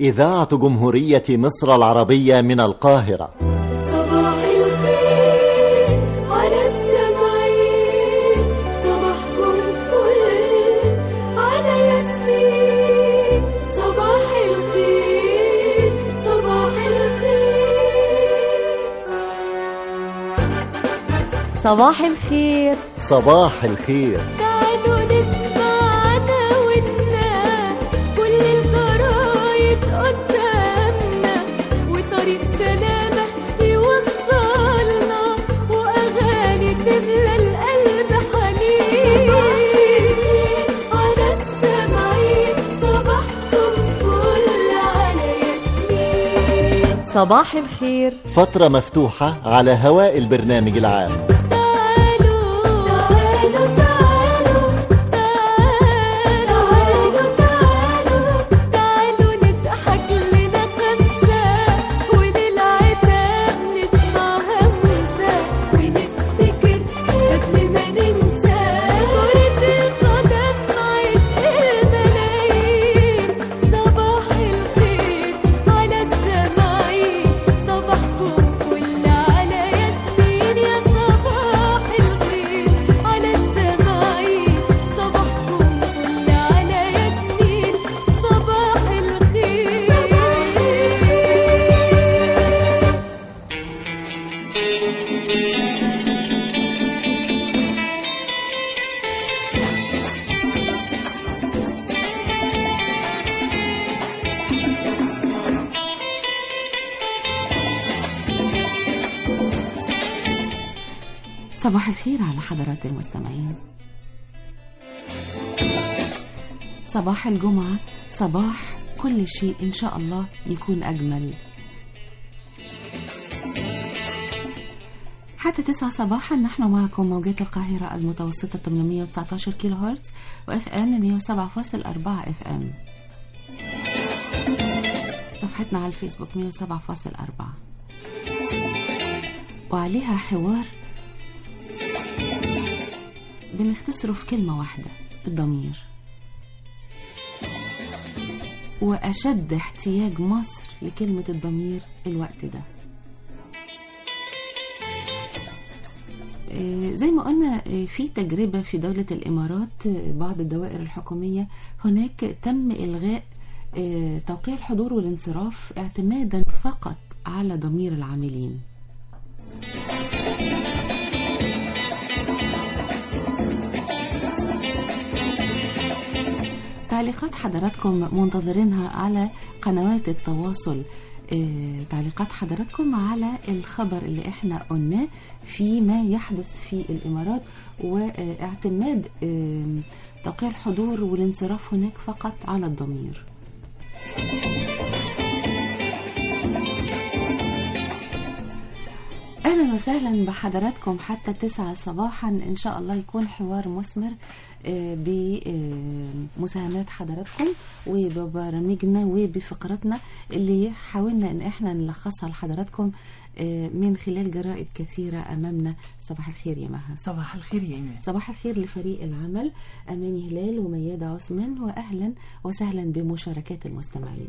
إذاعة جمهورية مصر العربية من القاهرة صباح الخير على السمعين صباحكم فل على ياسمين صباح الخير صباح الخير صباح الخير صباح الخير تعالوا نسمع دعوتنا كل الجرايد قدامنا وطريق سلامة يوصلنا وأغاني تملى القلب حنين على السمعين صباحكم فل على ياسمين صباح الخير فترة مفتوحة على هواء البرنامج العام تعالوا تعالوا تعالوا تعالوا تعالوا تعالوا نضحك لنا خمسة وللعتاب نسمع همسة ونفتكر قبل ما ننسى كرة القدم عشق الملايين صباح الخير على السماعين صباحكم فل على ياسمين يا صباح الخير على السماعين صباحكم فل على ياسمين صباح الخير صباح الخير على حضرات المستمعين صباح الجمعة صباح كل شيء إن شاء الله يكون أجمل حتى تسعة صباحا نحن معكم موجات القاهرة المتوسطة 819 كيلو هرتز وإف أم 107.4 إف أم صفحتنا على الفيسبوك 107.4 وعليها حوار بنختصره في كلمة واحدة الضمير وأشد احتياج مصر لكلمة الضمير الوقت ده آه، زي ما قلنا آه، في تجربة في دولة الإمارات آه، بعض الدوائر الحكومية هناك تم إلغاء آه، توقيع الحضور والانصراف اعتمادا فقط على ضمير العاملين تعليقات حضراتكم منتظرينها على قنوات التواصل آه، تعليقات حضراتكم على الخبر اللي احنا قلناه في ما يحدث في الامارات واعتماد آه، توقيع الحضور والانصراف هناك فقط على الضمير اهلا وسهلا بحضراتكم حتى تسعة صباحا ان شاء الله يكون حوار مثمر آه، بمساهمات حضراتكم وببرامجنا وبفقراتنا اللي حاولنا ان احنا نلخصها لحضراتكم آه، من خلال جرائد كثيرة امامنا صباح الخير يا مها صباح الخير يا ايمان صباح الخير لفريق العمل اماني هلال وميادة عثمان واهلا وسهلا بمشاركات المستمعين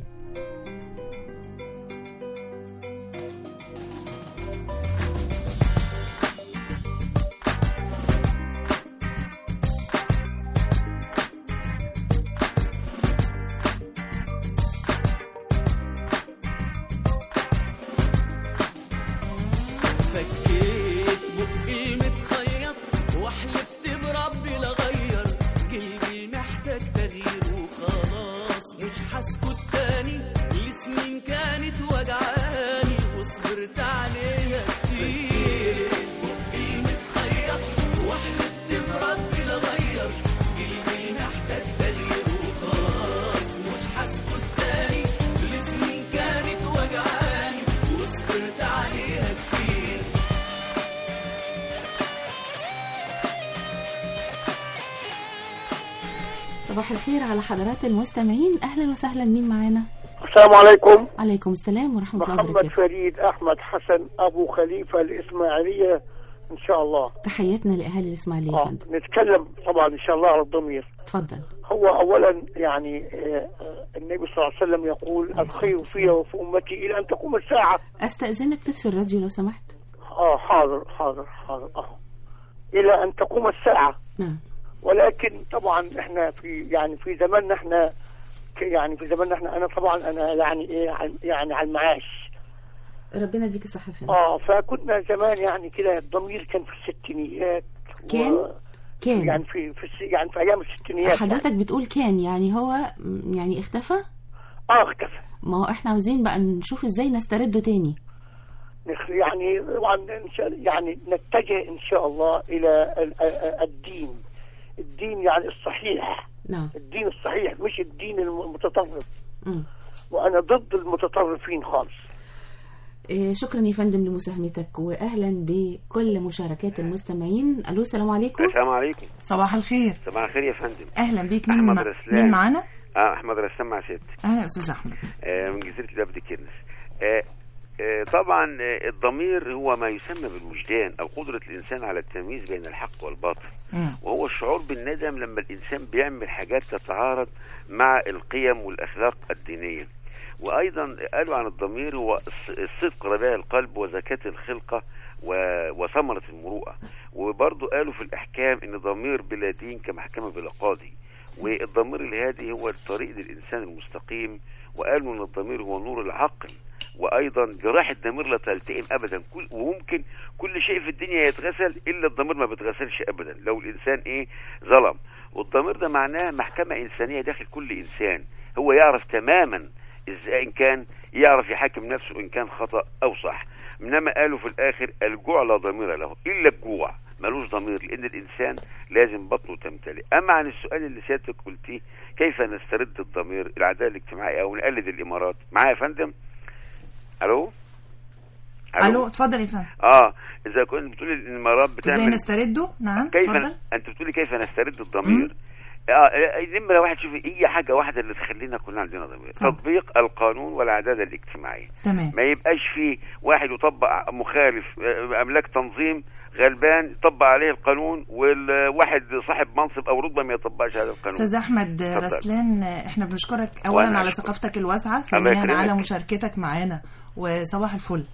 فكيت بقي متخيط وحلفت بربي لغير قلبي محتاج تغيير وخلاص مش حاسكت تاني لسنين كانت وجعاني وصبرت عليها كتير بقي متخيط وحلفت بربي لغير قلبي محتاج تغيير وخلاص مش حاسكت تاني لسنين كانت وجعاني وصبرت عليها كتير صباح الخير على حضرات المستمعين اهلا وسهلا مين معانا السلام عليكم عليكم السلام ورحمة الله محمد وبركاته فريد أحمد حسن أبو خليفة الإسماعيلية ان شاء الله تحياتنا لاهالي الاسماعيليه يا اه فندم نتكلم طبعا ان شاء الله على الضمير اتفضل هو اولا يعني آه، آه، النبي صلى الله عليه وسلم يقول الخير في وفي امتي الى ان تقوم الساعه استاذنك تطفي الراديو لو سمحت اه حاضر حاضر حاضر اه الى ان تقوم الساعه نعم ولكن طبعا احنا في يعني في زماننا احنا ك- يعني في زماننا احنا انا طبعا انا يعني ايه عن- يعني على المعاش ربنا يديك الصحه يا فندم اه فكنا زمان يعني كده الضمير كان في الستينيات كان؟ كان يعني في في الس- يعني في ايام الستينيات حضرتك يعني. بتقول كان يعني هو م- يعني اختفى اه اختفى ما هو احنا عاوزين بقى نشوف ازاي نسترده تاني نخ- يعني طبعا إن شاء- يعني نتجه ان شاء الله الى ال- ال- الدين الدين يعني الصحيح نعم الدين الصحيح مش الدين المتطرف مم. وانا ضد المتطرفين خالص إيه، شكرا يا فندم لمساهمتك واهلا بكل مشاركات المستمعين الو السلام عليكم السلام عليكم صباح الخير صباح الخير يا فندم اهلا بيك مين أحمد مع... رسلان. مين معانا اه احمد رسام مع ست اهلا يا استاذ احمد آه من جزيره الابد كيرنس آه آه طبعا آه الضمير هو ما يسمى بالوجدان او قدره الانسان على التمييز بين الحق والباطل مم. وهو الشعور بالندم لما الانسان بيعمل حاجات تتعارض مع القيم والاخلاق الدينيه وايضا قالوا عن الضمير هو الص- الصدق رباع القلب وزكاه الخلقه و- وثمره المروءه وبرضه قالوا في الاحكام ان ضمير بلا دين كمحكمه بلا قاضي والضمير الهادي هو الطريق للانسان المستقيم وقالوا ان الضمير هو نور العقل وايضا جراح الضمير لا تلتئم ابدا كل وممكن كل شيء في الدنيا يتغسل الا الضمير ما بيتغسلش ابدا لو الانسان ايه ظلم والضمير ده معناه محكمه انسانيه داخل كل انسان هو يعرف تماما ازاي ان كان يعرف يحاكم نفسه ان كان خطا او صح انما قالوا في الاخر الجوع لا ضمير له الا الجوع ملوش ضمير لان الانسان لازم بطنه تمتلئ اما عن السؤال اللي سيادتك قلتيه كيف نسترد الضمير العداله الاجتماعيه او نقلد الامارات معايا يا فندم الو الو اتفضل يا فندم اه اذا كنت بتقولي الامارات ازاي بتعمل نسترده نعم كيف اتفضل انت بتقولي كيف نسترد الضمير اه نمرة واحد شوفي هي حاجة واحدة اللي تخلينا كلنا عندنا ضمير اتفضل. تطبيق القانون والعدالة الاجتماعية تمام ما يبقاش في واحد يطبق مخالف آه، املاك تنظيم غلبان يطبق عليه القانون والواحد صاحب منصب او رتبه ما يطبقش هذا القانون استاذ احمد اتفضل. رسلان احنا بنشكرك اولا وأنا على أشكرك. ثقافتك الواسعه الله ثانيا على يكرمك. مشاركتك معانا وصباح الفل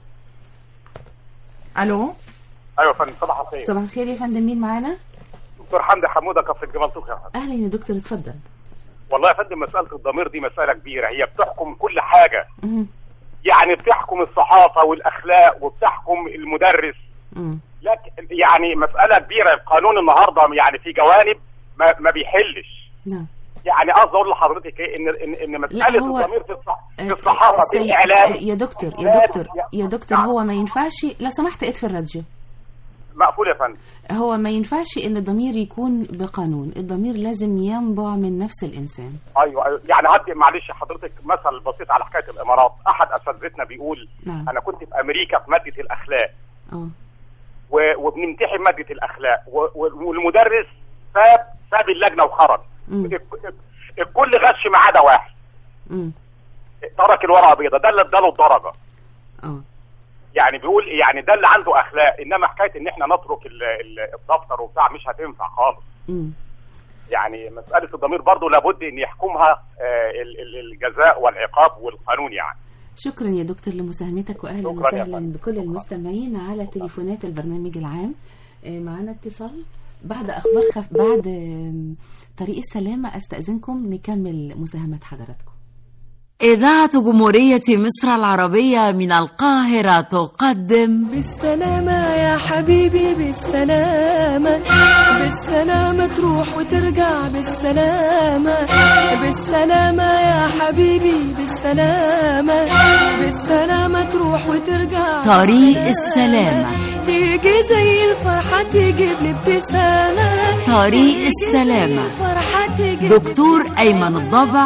الو ايوه يا فندم صباح الخير صباح الخير يا فندم مين معانا دكتور حمدي حموده كفر الجمال توكا يا فندم اهلا يا دكتور اتفضل والله يا فندم مساله الضمير دي مساله كبيره هي بتحكم كل حاجه مهم. يعني بتحكم الصحافه والاخلاق وبتحكم المدرس مم. لكن يعني مساله كبيره القانون النهارده يعني في جوانب ما, ما بيحلش نعم يعني قصدي اقول لحضرتك ايه ان ان, إن مساله هو- الضمير في, الصح... في آه، الصحافه في سي- الاعلام يا دكتور يا دكتور يا دكتور هو ما ينفعش لو سمحت اطفي الراديو مقفول يا فندم هو ما ينفعش ان الضمير يكون بقانون الضمير لازم ينبع من نفس الانسان ايوه ايوه يعني هدي معلش حضرتك مثل بسيط على حكايه الامارات احد اساتذتنا بيقول نعم انا كنت في امريكا في ماده الاخلاق اه و- وبنمتحن ماده الاخلاق و- و- والمدرس ساب ساب اللجنه وخرج مم. الك- الكل غش ما عدا واحد مم. ترك الورقه بيضاء ده اللي اداله الدرجه اه يعني بيقول يعني ده اللي عنده اخلاق انما حكايه ان احنا نترك ال- ال- الدفتر وبتاع مش هتنفع خالص مم. يعني مساله الضمير برضه لابد ان يحكمها آه، ال- ال- الجزاء والعقاب والقانون يعني شكرا يا دكتور لمساهمتك واهلا شكرا يا وسهلا فندم. بكل المستمعين على تليفونات البرنامج العام آه، معانا اتصال بعد اخبار خف بعد آم، طريق السلامه استاذنكم نكمل مساهمه حضراتكم إذاعة جمهورية مصر العربية من القاهرة تقدم بالسلامة يا حبيبي بالسلامة بالسلامة تروح وترجع بالسلامة بالسلامة يا حبيبي بالسلامة بالسلامة تروح وترجع طريق بالسلامة. السلامة. تيجي زي الفرحة تجيب لي ابتسامة طريق تيجي السلامة. زي الفرحة تجيب لي دكتور أيمن الضبع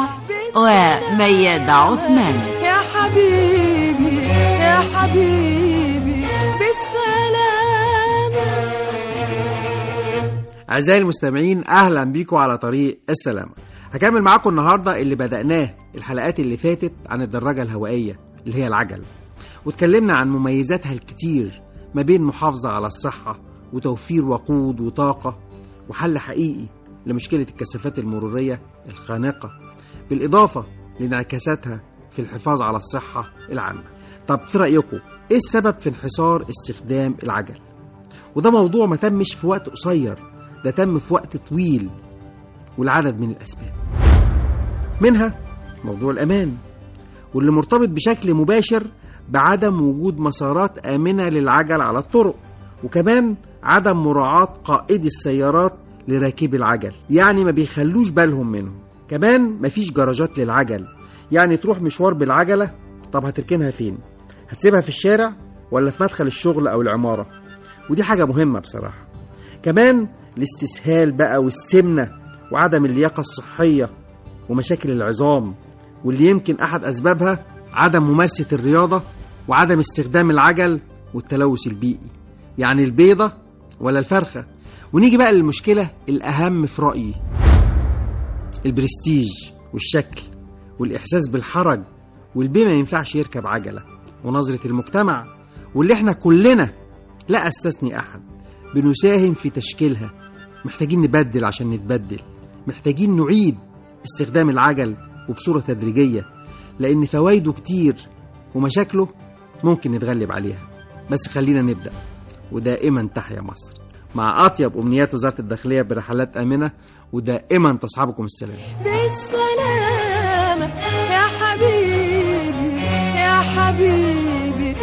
وميادة عثمان يا حبيبي يا حبيبي بالسلامة أعزائي المستمعين أهلا بيكم على طريق السلامة هكمل معاكم النهاردة اللي بدأناه الحلقات اللي فاتت عن الدراجة الهوائية اللي هي العجل واتكلمنا عن مميزاتها الكتير ما بين محافظة على الصحة وتوفير وقود وطاقة وحل حقيقي لمشكلة الكثافات المرورية الخانقة بالإضافة لانعكاساتها في الحفاظ على الصحة العامة طب في رأيكم إيه السبب في انحصار استخدام العجل؟ وده موضوع ما تمش في وقت قصير ده تم في وقت طويل والعدد من الأسباب منها موضوع الأمان واللي مرتبط بشكل مباشر بعدم وجود مسارات آمنة للعجل على الطرق وكمان عدم مراعاة قائدي السيارات لراكبي العجل يعني ما بيخلوش بالهم منهم كمان مفيش جراجات للعجل يعني تروح مشوار بالعجلة طب هتركنها فين هتسيبها في الشارع ولا في مدخل الشغل أو العمارة ودي حاجة مهمة بصراحة كمان الاستسهال بقى والسمنة وعدم اللياقة الصحية ومشاكل العظام واللي يمكن أحد أسبابها عدم ممارسة الرياضة وعدم استخدام العجل والتلوث البيئي يعني البيضة ولا الفرخة ونيجي بقى للمشكلة الأهم في رأيي البرستيج والشكل والإحساس بالحرج والبيه ما ينفعش يركب عجلة ونظرة المجتمع واللي احنا كلنا لا أستثني أحد بنساهم في تشكيلها محتاجين نبدل عشان نتبدل محتاجين نعيد استخدام العجل وبصورة تدريجية لأن فوائده كتير ومشاكله ممكن نتغلب عليها بس خلينا نبدأ ودائما تحيا مصر مع أطيب أمنيات وزارة الداخلية برحلات آمنة ودائما تصحبكم السلام بالسلامة يا حبيبي يا حبيبي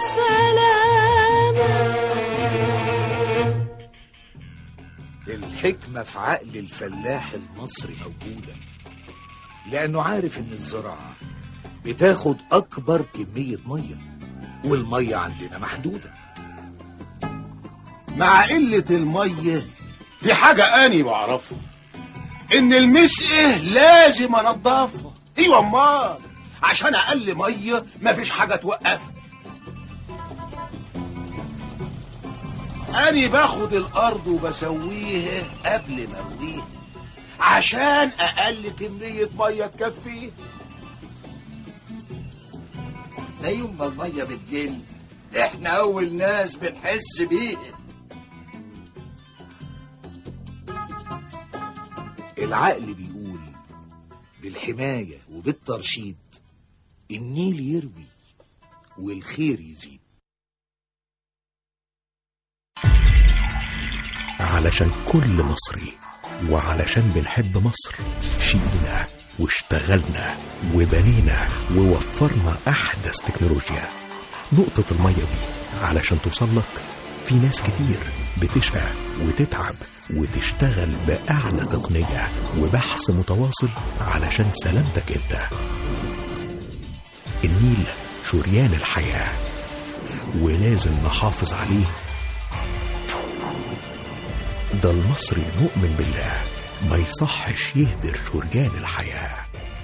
بالسلامة الحكمة في عقل الفلاح المصري موجودة لأنه عارف إن الزراعة بتاخد أكبر كمية مية والمية عندنا محدودة مع قلة المية في حاجة أني بعرفها إن المسقة لازم أنضفها أيوة أمال عشان أقل مية مفيش حاجة توقفها أني باخد الأرض وبسويها قبل ما أرويها عشان أقل كمية مية تكفيها ده يوم ما المية بتقل إحنا أول ناس بنحس بيها العقل بيقول بالحماية وبالترشيد النيل يروي والخير يزيد علشان كل مصري وعلشان بنحب مصر شقينا واشتغلنا وبنينا ووفرنا أحدث تكنولوجيا نقطة المية دي علشان توصلك في ناس كتير بتشقى وتتعب وتشتغل بأعلى تقنية وبحث متواصل علشان سلامتك انت النيل شريان الحياة ولازم نحافظ عليه ده المصري المؤمن بالله ما يصحش يهدر شريان الحياة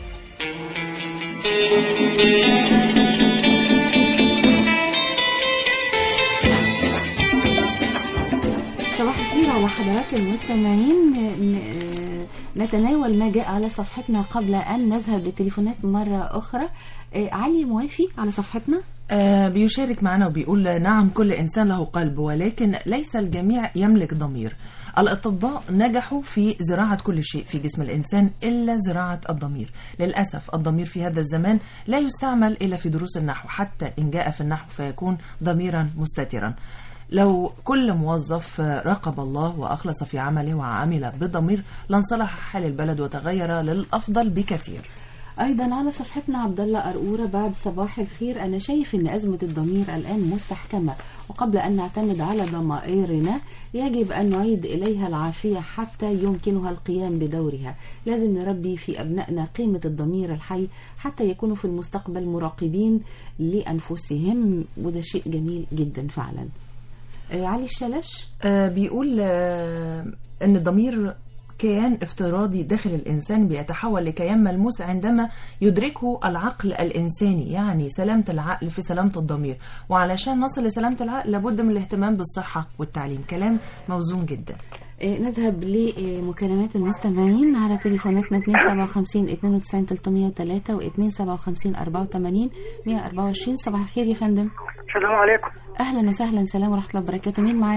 صباح الخير على حضرات المستمعين ن- نتناول ما جاء على صفحتنا قبل أن نذهب للتليفونات مرة أخرى آه، علي موافي على صفحتنا آه بيشارك معنا وبيقول نعم كل إنسان له قلب ولكن ليس الجميع يملك ضمير الأطباء نجحوا في زراعة كل شيء في جسم الإنسان إلا زراعة الضمير للأسف الضمير في هذا الزمان لا يستعمل إلا في دروس النحو حتى إن جاء في النحو فيكون ضميرا مستترا لو كل موظف راقب الله وأخلص في عمله وعمل بضمير لانصلح حال البلد وتغير للأفضل بكثير ايضا على صفحتنا عبد الله قرقوره بعد صباح الخير انا شايف ان ازمه الضمير الان مستحكمه وقبل ان نعتمد على ضمائرنا يجب ان نعيد اليها العافيه حتى يمكنها القيام بدورها لازم نربي في ابنائنا قيمه الضمير الحي حتى يكونوا في المستقبل مراقبين لانفسهم وده شيء جميل جدا فعلا آه، علي الشلش آه بيقول آه ان الضمير كيان افتراضي داخل الإنسان بيتحول لكيان ملموس عندما يدركه العقل الإنساني يعني سلامة العقل في سلامة الضمير وعلشان نصل لسلامة العقل لابد من الاهتمام بالصحة والتعليم كلام موزون جدا آه، نذهب لمكالمات المستمعين على تليفوناتنا 257 92 303 و 257 84 124 صباح الخير يا فندم السلام عليكم اهلا وسهلا سلام ورحمه الله وبركاته مين معانا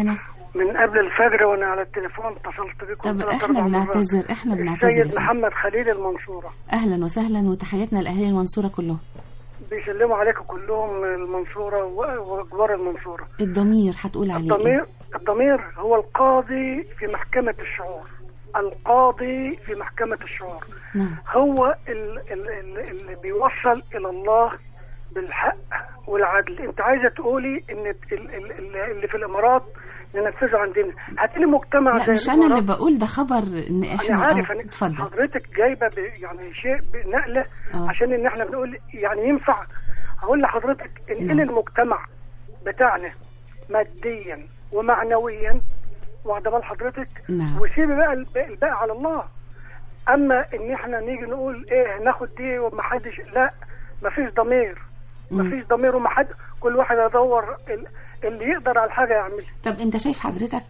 من قبل الفجر وانا على التليفون اتصلت بكم طب ثلاث احنا أربع مرات. بنعتذر احنا بنعتذر السيد يا فندم. محمد خليل المنصورة اهلا وسهلا وتحياتنا لاهالي المنصوره كلهم بيسلموا عليكم كلهم المنصورة و- وجوار المنصورة الضمير هتقول عليه الضمير إيه؟ الضمير هو القاضي في محكمة الشعور القاضي في محكمة الشعور نعم هو ال- ال- ال- اللي بيوصل إلى الله بالحق والعدل انت عايزة تقولي ان ال- ال- ال- اللي في الامارات ننفذه عندنا هاتي لي مجتمع لا زي مش انا الإمارات. اللي بقول ده خبر ان احنا انا عارف آه، ان اتفضل حضرتك جايبه ب- يعني شيء بنقله آه. عشان ان احنا بنقول يعني ينفع هقول لحضرتك انقل نعم. المجتمع بتاعنا ماديا ومعنويا واخده بال حضرتك نعم. وسيبي بقى الب- الباقي على الله اما ان احنا نيجي نقول ايه ناخد دي ومحدش لا مفيش ضمير مفيش ضمير ومحد كل واحد يدور ال- اللي يقدر على الحاجه يعملها طب انت شايف حضرتك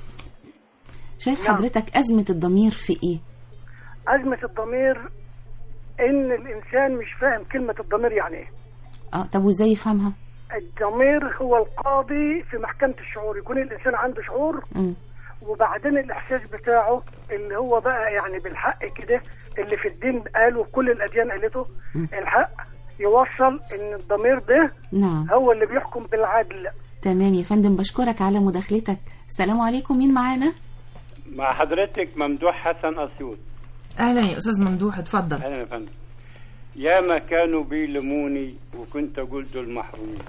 شايف نعم. حضرتك ازمه الضمير في ايه ازمه الضمير ان الانسان مش فاهم كلمه الضمير يعني ايه اه طب وازاي يفهمها الضمير هو القاضي في محكمة الشعور يكون الإنسان عنده شعور مم. وبعدين الإحساس بتاعه اللي هو بقى يعني بالحق كده اللي في الدين قاله كل الأديان قالته الحق يوصل إن الضمير ده نعم هو اللي بيحكم بالعدل تمام يا فندم بشكرك على مداخلتك السلام عليكم مين معانا مع حضرتك ممدوح حسن اسيوط اهلا يا استاذ ممدوح اتفضل اهلا يا فندم يا ما كانوا بيلموني وكنت اقول دول محرومين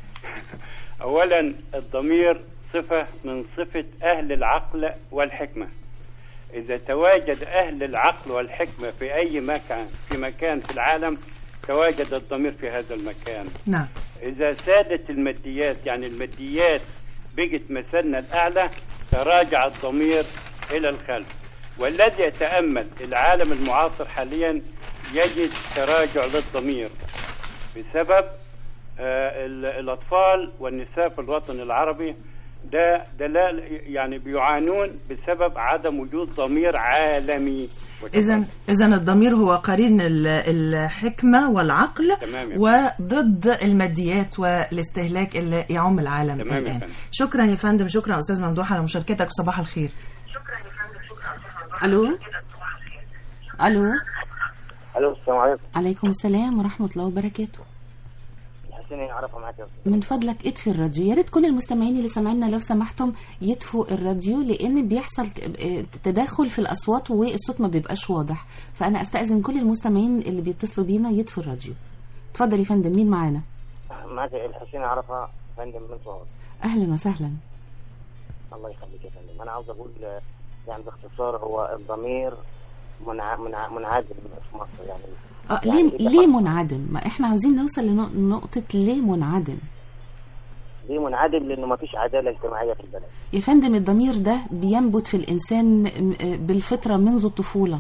اولا الضمير صفه من صفه اهل العقل والحكمه اذا تواجد اهل العقل والحكمه في اي مكان في مكان في العالم تواجد الضمير في هذا المكان نعم إذا سادت الماديات يعني الماديات بقت مثلنا الأعلى تراجع الضمير إلى الخلف والذي يتأمل العالم المعاصر حاليا يجد تراجع للضمير بسبب آه، ال- الأطفال والنساء في الوطن العربي ده دلال يعني بيعانون بسبب عدم وجود ضمير عالمي اذا اذا الضمير هو قرين ال- الحكمه والعقل تمام يا وضد الماديات والاستهلاك اللي يعم العالم تمام يا الان فندم. شكرا يا فندم شكرا استاذ ممدوح على مشاركتك وصباح الخير الو الو الو السلام عليكم عليكم السلام ورحمه الله وبركاته حسين يعرفها معاك يا أستاذ. من فضلك اطفي الراديو يا ريت كل المستمعين اللي سامعيننا لو سمحتم يطفوا الراديو لان بيحصل ك- آه، تداخل في الاصوات والصوت ما بيبقاش واضح فانا استاذن كل المستمعين اللي بيتصلوا بينا يطفوا الراديو اتفضل يا فندم مين معانا معاك الحسين يعرفها فندم من صغر اهلا وسهلا الله يخليك يا فندم انا عاوز اقول آه، يعني باختصار هو الضمير منع... منع... منعدم في مصر يعني اه يعني ليه إذا ليه فكر- منعدم ما احنا عاوزين نوصل لنقطه ليه منعدم ليه منعدم لانه ما فيش عداله اجتماعيه في البلد يا فندم الضمير ده بينبت في الانسان م- آه، بالفطره منذ الطفوله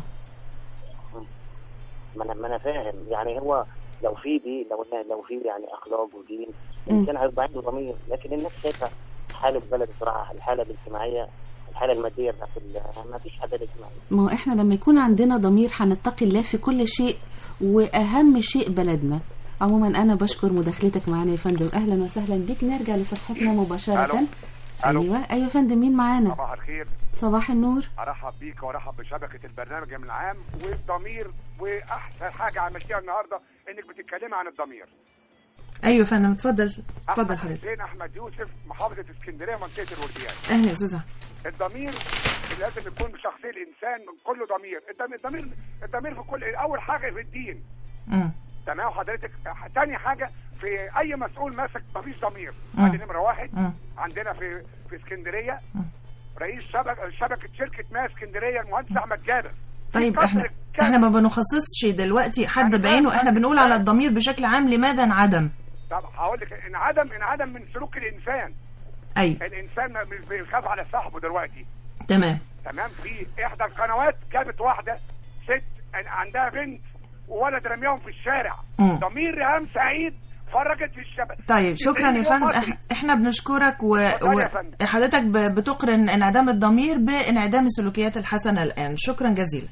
ما انا ما انا فاهم يعني هو لو في دي لو لو في يعني اخلاق ودين مم. الانسان هيبقى عنده ضمير لكن الناس شايفه حاله البلد بصراحه الحاله الاجتماعيه الحاله الماديه بتاعت ال- ما فيش عداله اجتماعيه ما هو احنا لما يكون عندنا ضمير هنتقي الله في كل شيء واهم شيء بلدنا عموما انا بشكر مداخلتك معانا يا فندم اهلا وسهلا بك نرجع لصفحتنا مباشره ألو. ألو. ايوه ايوه يا فندم مين معانا صباح الخير صباح النور ارحب بيك وارحب بشبكه البرنامج من العام والضمير واحسن حاجه عملتيها النهارده انك بتتكلمي عن الضمير ايوه يا فندم اتفضل اتفضل احمد حضرتك حسين احمد يوسف محافظه اسكندريه منطقه الورديان اهلا يا استاذ الضمير لازم يكون بشخصيه الانسان كله ضمير الضم- الضمير الضمير في كل اول حاجه في الدين مم. تمام حضرتك تاني حاجه في اي مسؤول ماسك مفيش ضمير مم. ادي نمره واحد مم. عندنا في في اسكندريه رئيس شبكه شبكه شركه ما اسكندريه المهندس احمد جابر طيب احنا احنا ما بنخصصش دلوقتي حد بعينه احنا بنقول على الضمير بشكل عام لماذا انعدم طب هقول لك انعدم انعدم من سلوك الانسان ايوه الانسان ما- مش بيخاف على صاحبه دلوقتي تمام تمام في احدى القنوات جابت واحده ست عندها بنت وولد رميهم في الشارع مم. ضمير ريهام سعيد فرجت في الشبكه طيب شكرا يا فندم إح- احنا بنشكرك و... اتفضل يا فندم. وحضرتك ب... بتقرن انعدام الضمير بانعدام السلوكيات الحسنه الان شكرا جزيلا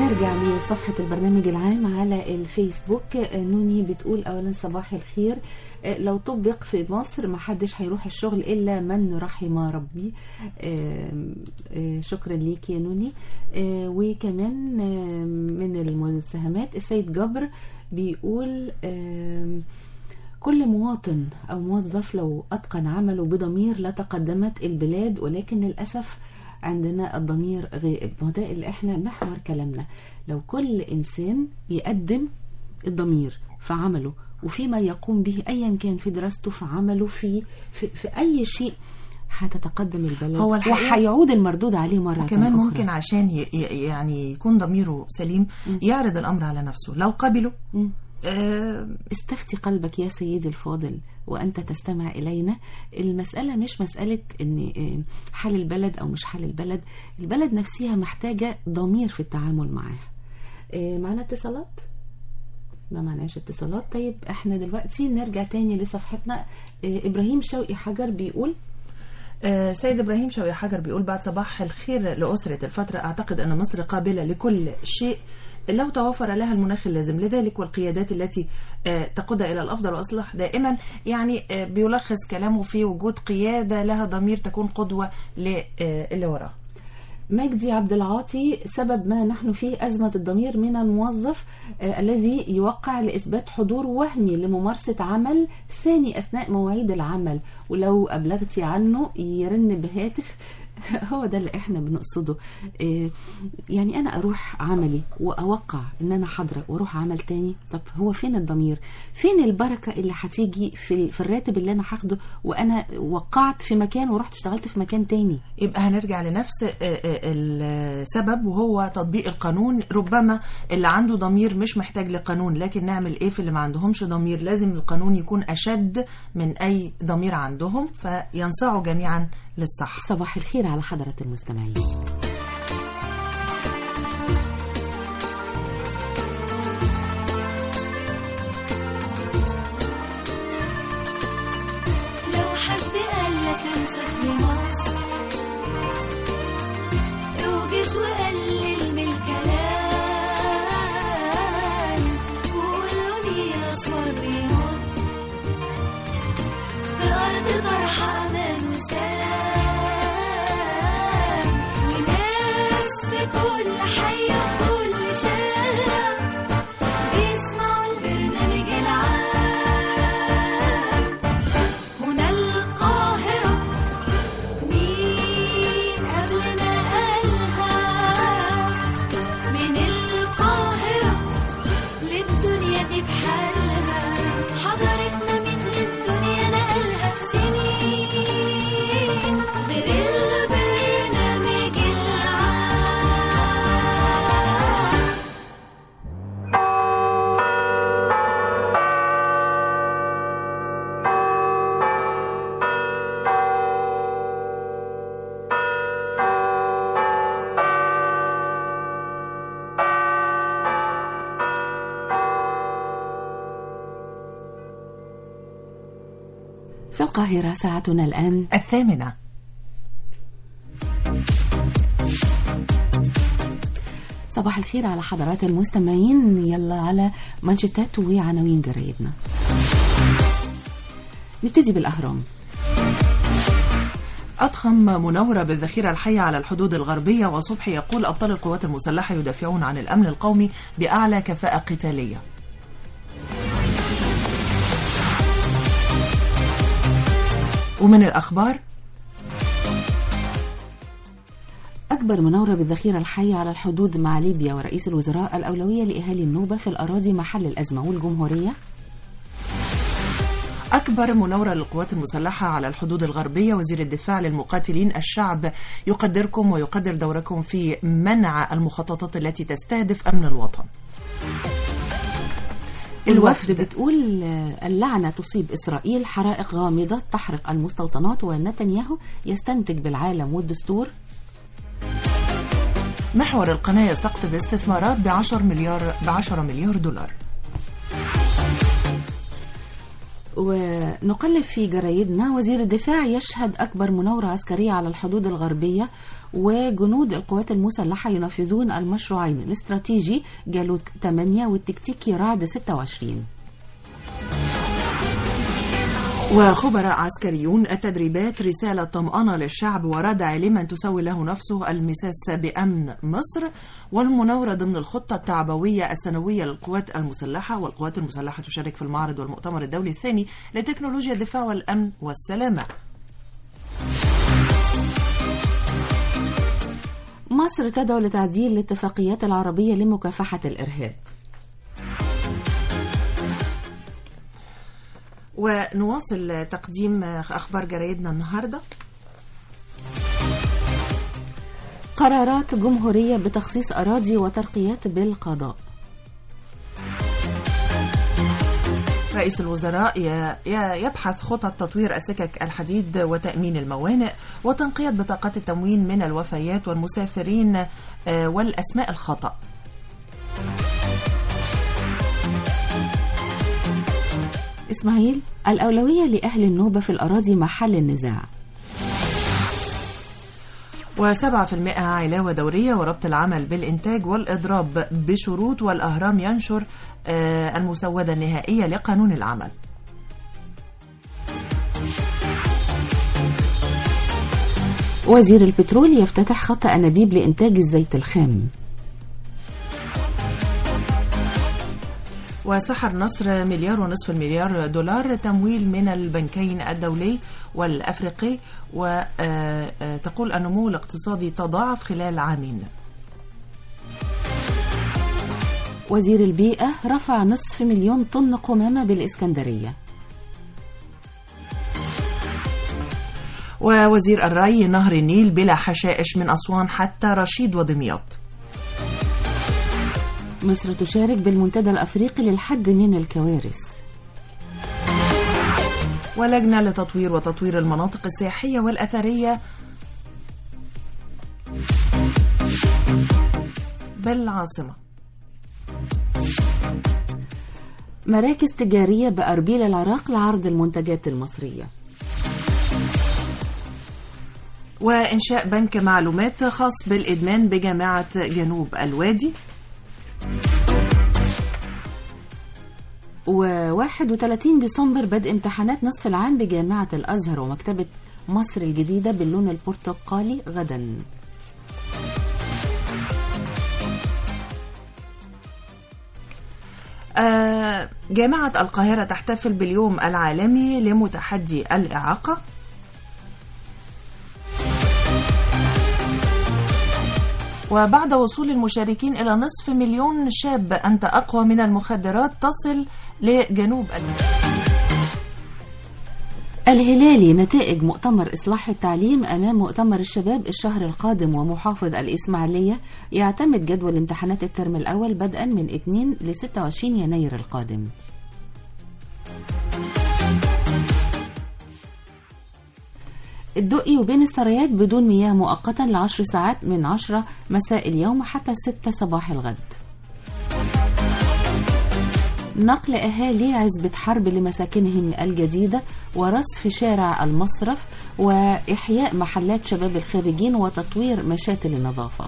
نرجع لصفحة البرنامج العام على الفيسبوك آه، نوني بتقول أولا صباح الخير آه، لو طبق في مصر ما حدش هيروح الشغل إلا من رحم ربي آم، آه، شكرا ليك يا نوني آه، وكمان آم، من المساهمات السيد جبر بيقول آم، كل مواطن أو موظف لو أتقن عمله بضمير لتقدمت البلاد ولكن للأسف عندنا الضمير غائب وده اللي احنا محور كلامنا لو كل إنسان يقدم الضمير في عمله وفيما يقوم به أيا كان في دراسته في عمله في في, في أي شيء هتتقدم البلد هو الحقيقة- وهيعود المردود عليه مرة وكمان أخرى. ممكن عشان ي- ي- يعني يكون ضميره سليم يعرض الامر على نفسه لو قبله آه استفتي قلبك يا سيدي الفاضل وأنت تستمع إلينا المسألة مش مسألة إن آه، حال البلد أو مش حال البلد البلد نفسها محتاجة ضمير في التعامل معاها آه، معنا اتصالات ما معناش اتصالات طيب احنا دلوقتي نرجع تاني لصفحتنا آه، إبراهيم شوقي حجر بيقول آه، سيد ابراهيم شوقي حجر بيقول بعد صباح الخير لاسره الفتره اعتقد ان مصر قابله لكل شيء لو توفر لها المناخ اللازم لذلك والقيادات التي آه، تقودها الى الافضل واصلح دائما يعني آه، بيلخص كلامه في وجود قياده لها ضمير تكون قدوه للي وراها مجدي عبد العاطي سبب ما نحن فيه أزمة الضمير من الموظف آه الذي يوقع لإثبات حضور وهمي لممارسة عمل ثاني أثناء مواعيد العمل ولو أبلغتي عنه يرن بهاتف هو ده اللي احنا بنقصده آه يعني انا اروح عملي واوقع ان انا حاضره واروح عمل تاني طب هو فين الضمير فين البركه اللي هتيجي في ال- في الراتب اللي انا هاخده وانا وقعت في مكان ورحت اشتغلت في مكان تاني يبقى هنرجع لنفس آه، آه، السبب وهو تطبيق القانون ربما اللي عنده ضمير مش محتاج لقانون لكن نعمل ايه في اللي ما عندهمش ضمير لازم القانون يكون اشد من اي ضمير عندهم فينصاعوا جميعا للصح صباح الخير على حضرة المستمعين لو حد قالك امسك لمصر اوجز وقلل من الكلام وقوله ليه اسمر بيموت في ارض طرح امان وسلام وناس في كل حي وكل شارع بيسمعوا البرنامج العام هنا القاهرة مين قبلنا قالها من القاهرة للدنيا دي بحالها حضرتنا من للدنيا نقلها سنين غير البرنامج العام في القاهرة ساعتنا الآن الثامنة صباح الخير على حضرات المستمعين يلا على منشطات وعناوين جرايدنا نبتدي بالأهرام أضخم مناورة بالذخيرة الحية على الحدود الغربية وصبحي يقول أبطال القوات المسلحة يدافعون عن الأمن القومي بأعلى كفاءة قتالية ومن الأخبار أكبر مناورة بالذخيرة الحية على الحدود مع ليبيا ورئيس الوزراء الأولوية لأهالي النوبة في الأراضي محل الأزمة والجمهورية أكبر مناورة للقوات المسلحة على الحدود الغربية وزير الدفاع للمقاتلين الشعب يقدركم ويقدر دوركم في منع المخططات التي تستهدف أمن الوطن الوفد بتقول آه، اللعنة تصيب إسرائيل حرائق غامضة تحرق المستوطنات ونتنياهو يستنتج بالعالم والدستور محور القناة يستقطب استثمارات بعشر مليار بعشرة مليار دولار ونقلب في جرايدنا وزير الدفاع يشهد أكبر مناورة عسكرية على الحدود الغربية وجنود القوات المسلحة ينفذون المشروعين الاستراتيجي جالوت 8 والتكتيكي رعد 26 وخبراء عسكريون التدريبات رسالة طمأنة للشعب وردع لمن تسوي له نفسه المساس بأمن مصر والمناورة ضمن الخطة التعبوية السنوية للقوات المسلحة والقوات المسلحة تشارك في المعرض والمؤتمر الدولي الثاني لتكنولوجيا الدفاع والأمن والسلامة مصر تدعو لتعديل الاتفاقيات العربية لمكافحة الإرهاب ونواصل تقديم أخبار جرايدنا النهاردة قرارات جمهورية بتخصيص أراضي وترقيات بالقضاء رئيس الوزراء ي- ي- يبحث خطط تطوير السكك الحديد وتأمين الموانئ وتنقية بطاقات التموين من الوفيات والمسافرين آه، والأسماء الخطأ إسماعيل الأولوية لأهل النوبة في الأراضي محل النزاع وسبعة في المئة علاوة دورية وربط العمل بالإنتاج والإضراب بشروط والأهرام ينشر آه، المسودة النهائية لقانون العمل وزير البترول يفتتح خط أنابيب لإنتاج الزيت الخام وسحر نصر مليار ونصف المليار دولار تمويل من البنكين الدولي والأفريقي وتقول النمو الاقتصادي تضاعف خلال عامين وزير البيئة رفع نصف مليون طن قمامة بالإسكندرية ووزير الري نهر النيل بلا حشائش من أسوان حتى رشيد ودمياط مصر تشارك بالمنتدى الأفريقي للحد من الكوارث ولجنة لتطوير وتطوير المناطق السياحية والأثرية بالعاصمة مراكز تجارية بأربيل العراق لعرض المنتجات المصرية وإنشاء بنك معلومات خاص بالإدمان بجامعة جنوب الوادي و31 ديسمبر بدء امتحانات نصف العام بجامعة الأزهر ومكتبة مصر الجديدة باللون البرتقالي غدا آه، جامعة القاهرة تحتفل باليوم العالمي لمتحدي الإعاقة وبعد وصول المشاركين إلى نصف مليون شاب أنت أقوى من المخدرات تصل لجنوب الهلالي نتائج مؤتمر إصلاح التعليم أمام مؤتمر الشباب الشهر القادم ومحافظ الإسماعيلية يعتمد جدول امتحانات الترم الأول بدءا من 2 ل 26 يناير القادم الدقي وبين السرايات بدون مياه مؤقتا لعشر ساعات من 10 مساء اليوم حتى 6 صباح الغد نقل أهالي عزبة حرب لمساكنهم الجديدة ورصف شارع المصرف وإحياء محلات شباب الخارجين وتطوير مشاتل النظافة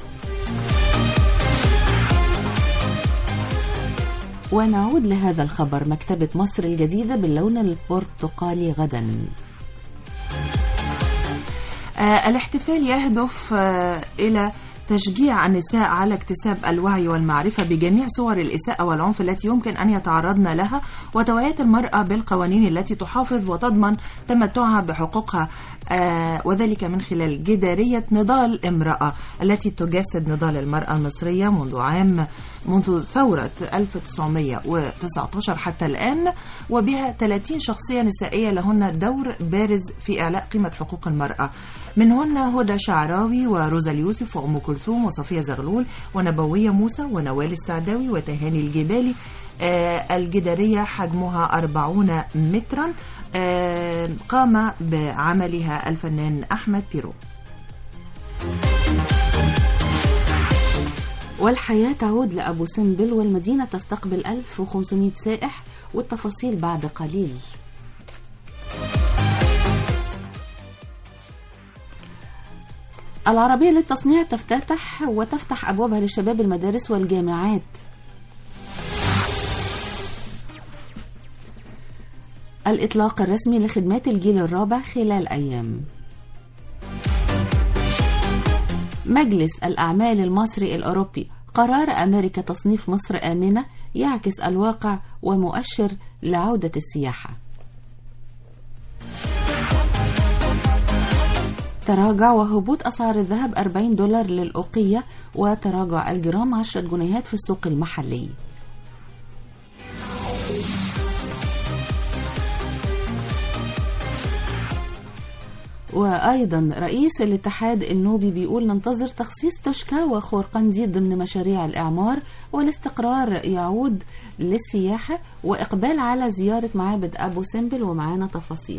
ونعود لهذا الخبر مكتبة مصر الجديدة باللون البرتقالي غدا آه، الاحتفال يهدف آه، إلى تشجيع النساء على اكتساب الوعي والمعرفة بجميع صور الإساءة والعنف التي يمكن أن يتعرضن لها وتوعية المرأة بالقوانين التي تحافظ وتضمن تمتعها بحقوقها آه، وذلك من خلال جدارية نضال امرأة التي تجسد نضال المرأة المصرية منذ عام منذ ثورة 1919 حتى الآن وبها 30 شخصية نسائية لهن دور بارز في إعلاء قيمة حقوق المرأة منهن هدى شعراوي وروزا اليوسف وأم كلثوم وصفية زغلول ونبوية موسى ونوال السعداوي وتهاني الجبالي آه، الجدارية حجمها 40 مترا آه، قام بعملها الفنان أحمد بيرو والحياة تعود لأبو سمبل والمدينة تستقبل 1500 سائح والتفاصيل بعد قليل العربية للتصنيع تفتتح وتفتح أبوابها للشباب المدارس والجامعات الإطلاق الرسمي لخدمات الجيل الرابع خلال أيام مجلس الأعمال المصري الأوروبي قرار أمريكا تصنيف مصر آمنة يعكس الواقع ومؤشر لعودة السياحة تراجع وهبوط أسعار الذهب 40 دولار للأوقية وتراجع الجرام 10 جنيهات في السوق المحلي وأيضا رئيس الاتحاد النوبي بيقول ننتظر تخصيص تشكى وخورقندي ضمن مشاريع الإعمار والاستقرار يعود للسياحة وإقبال على زيارة معابد أبو سمبل ومعانا تفاصيل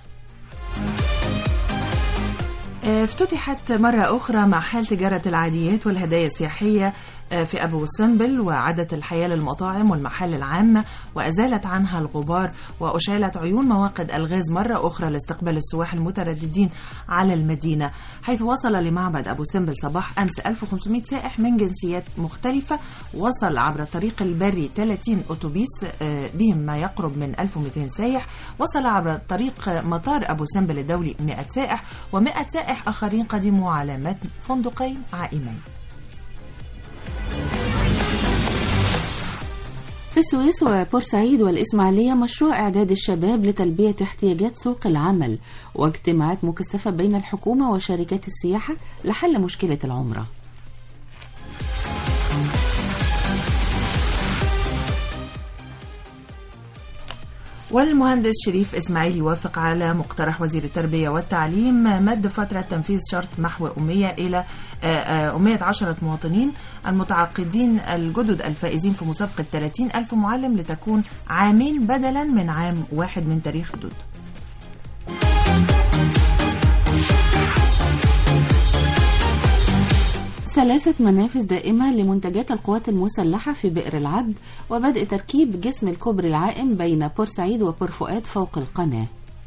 افتتحت مرة أخرى محال تجارة العاديات والهدايا السياحية في أبو سمبل وعادت الحياة للمطاعم والمحال العامة وأزالت عنها الغبار وأشعلت عيون مواقد الغاز مرة أخرى لاستقبال السواح المترددين على المدينة حيث وصل لمعبد أبو سمبل صباح أمس 1500 سائح من جنسيات مختلفة وصل عبر الطريق البري 30 أتوبيس بهم ما يقرب من 1200 سائح وصل عبر طريق مطار أبو سمبل الدولي 100 سائح و100 سائح آخرين قدموا على متن فندقين عائمين في السويس وبورسعيد والإسماعيلية مشروع إعداد الشباب لتلبية احتياجات سوق العمل واجتماعات مكثفة بين الحكومة وشركات السياحة لحل مشكلة العمرة والمهندس شريف إسماعيل يوافق على مقترح وزير التربية والتعليم مد فترة تنفيذ شرط محو أمية إلى أمية عشرة مواطنين المتعاقدين الجدد الفائزين في مسابقة 30 ألف معلم لتكون عامين بدلا من عام واحد من تاريخ حدود ثلاثة منافذ دائمة لمنتجات القوات المسلحة في بئر العبد وبدء تركيب جسم الكوبري العائم بين بورسعيد وبور فؤاد فوق القناة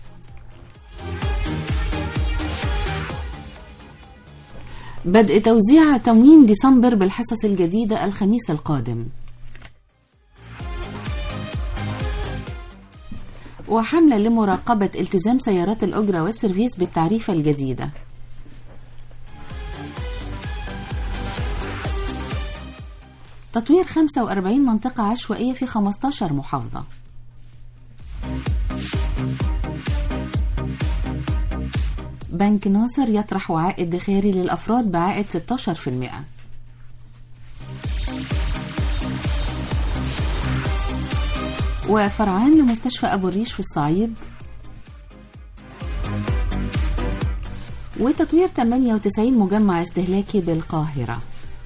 بدء توزيع تموين ديسمبر بالحصص الجديدة الخميس القادم وحملة لمراقبة التزام سيارات الأجرة والسيرفيس بالتعريفة الجديدة تطوير 45 منطقة عشوائية في 15 محافظة بنك ناصر يطرح وعاء ادخاري للأفراد بعائد 16% وفرعان لمستشفى أبو الريش في الصعيد وتطوير 98 مجمع استهلاكي بالقاهرة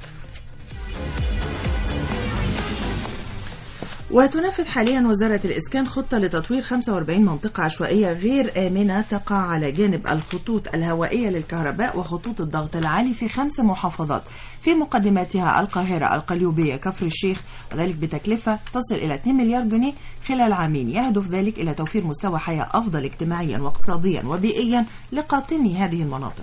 وتنفذ حاليا وزارة الإسكان خطة لتطوير 45 منطقة عشوائية غير آمنة تقع على جانب الخطوط الهوائية للكهرباء وخطوط الضغط العالي في خمس محافظات في مقدماتها القاهرة القليوبية كفر الشيخ وذلك بتكلفة تصل إلى 2 مليار جنيه خلال عامين يهدف ذلك إلى توفير مستوى حياة أفضل اجتماعيا واقتصاديا وبيئيا لقاطني هذه المناطق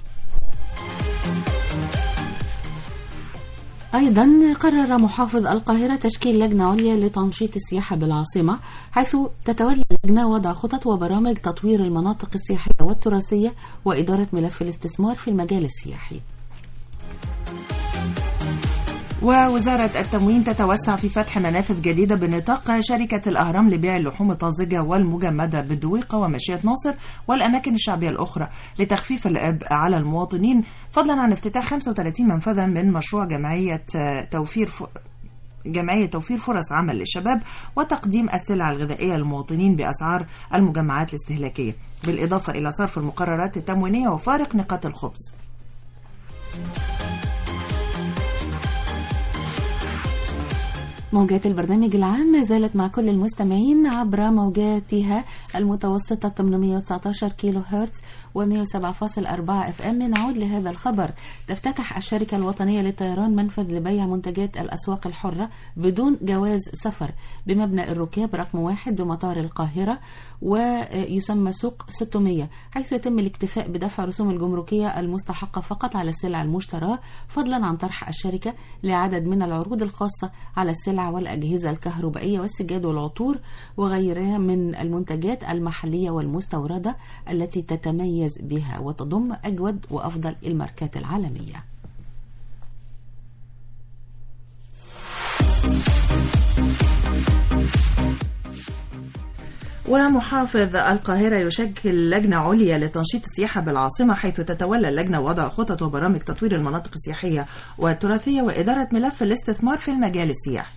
أيضا قرر محافظ القاهرة تشكيل لجنة عليا لتنشيط السياحة بالعاصمة حيث تتولى اللجنة وضع خطط وبرامج تطوير المناطق السياحية والتراثية وإدارة ملف الاستثمار في المجال السياحي ووزارة التموين تتوسع في فتح منافذ جديدة بنطاق شركة الأهرام لبيع اللحوم الطازجة والمجمدة بالدويقة ومشية ناصر والأماكن الشعبية الأخرى لتخفيف العبء على المواطنين فضلا عن افتتاح 35 منفذا من مشروع جمعية توفير ف... جمعية توفير فرص عمل للشباب وتقديم السلع الغذائية للمواطنين بأسعار المجمعات الاستهلاكية بالإضافة إلى صرف المقررات التموينية وفارق نقاط الخبز موجات البرنامج العام ما زالت مع كل المستمعين عبر موجاتها المتوسطة 819 كيلو هرتز و107.4 اف ام نعود لهذا الخبر تفتتح الشركة الوطنية للطيران منفذ لبيع منتجات الأسواق الحرة بدون جواز سفر بمبنى الركاب رقم واحد بمطار القاهرة ويسمى سوق 600 حيث يتم الاكتفاء بدفع رسوم الجمركية المستحقة فقط على السلع المشتراه فضلا عن طرح الشركة لعدد من العروض الخاصة على السلع والأجهزة الكهربائية والسجاد والعطور وغيرها من المنتجات المحلية والمستوردة التي تتميز بها وتضم أجود وأفضل الماركات العالمية ومحافظ القاهرة يشكل لجنة عليا لتنشيط السياحة بالعاصمة حيث تتولى اللجنة وضع خطط وبرامج تطوير المناطق السياحية والتراثية وإدارة ملف الاستثمار في المجال السياحي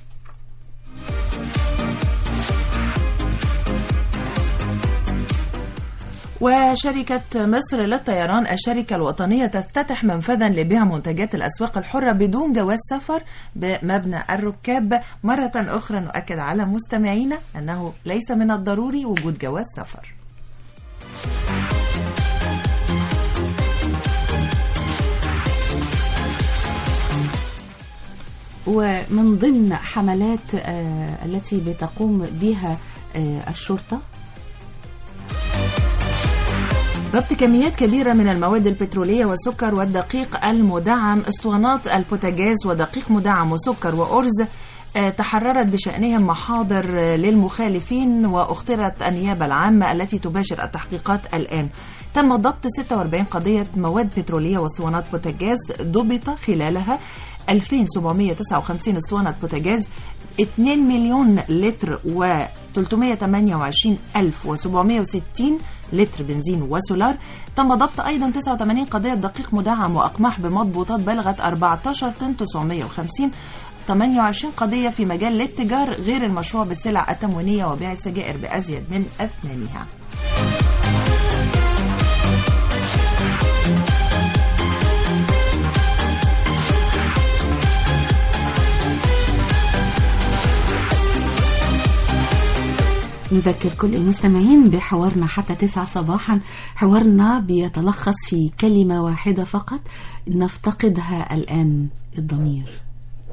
وشركة مصر للطيران الشركة الوطنية تفتتح منفذا لبيع منتجات الأسواق الحرة بدون جواز سفر بمبنى الركاب مرة أخرى نؤكد على مستمعينا أنه ليس من الضروري وجود جواز سفر ومن ضمن حملات آه، التي بتقوم بها آه، الشرطة ضبط كميات كبيرة من المواد البترولية والسكر والدقيق المدعم اسطوانات البوتاجاز ودقيق مدعم وسكر وأرز آه، تحررت بشأنهم محاضر آه، للمخالفين واخترت النيابة العامة التي تباشر التحقيقات الآن تم ضبط 46 قضية مواد بترولية واسطوانات بوتاجاز ضبط خلالها 2759 اسطوانة بوتاجاز 2 مليون لتر و 328760 لتر بنزين وسولار تم ضبط أيضا 89 قضية دقيق مدعم وأقماح بمضبوطات بلغت 14 طن 950 28 قضية في مجال الاتجار غير المشروع بالسلع التموينية وبيع السجائر بأزيد من أثمانها نذكر كل المستمعين بحوارنا حتى تسعة صباحا حوارنا بيتلخص في كلمة واحدة فقط نفتقدها الآن الضمير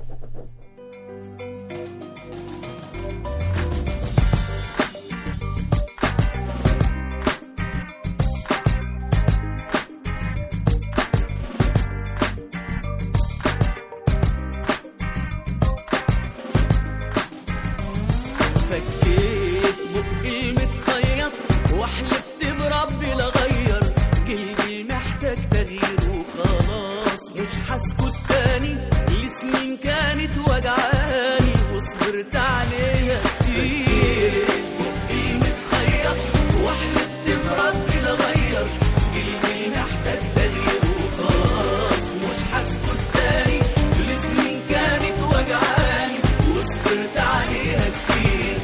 فكيت بقي متخيط وحلفت بربي لغير قلبي محتاج تغيير وخلاص مش هسكت تاني لسنين كانت وجعاني وصبرت عليها كتير بقي متخيط وحلفت بربي لغير قلبي محتاج تغيير وخلاص مش هسكت تاني لسنين كانت وجعاني وصبرت عليها كتير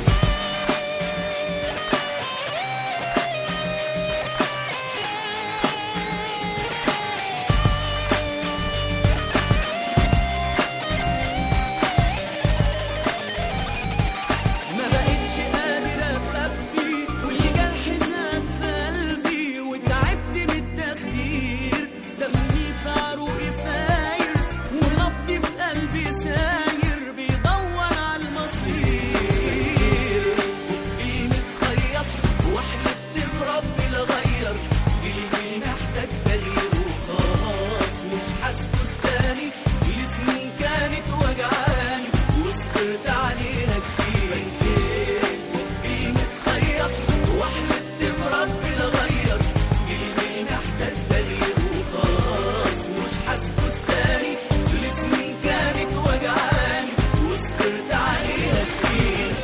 ما بقتش قادر اخبي والجرح زاد في قلبي وتعبت من التخدير دمي في عروقي فاير ونبضي في قلبي ساير بيدور على المصير بقي متخيط وحلفت بربي لغير قلبي محتاج تغيير وخلاص مش هسكت تاني لسنين كانت وجعاني وصبرت عليها كتير بقي متخيط وحلفت بربي لغير قلبي محتاج تغيير وخلاص مش هسكت تاني لسنين كانت وجعاني وصبرت عليها كتير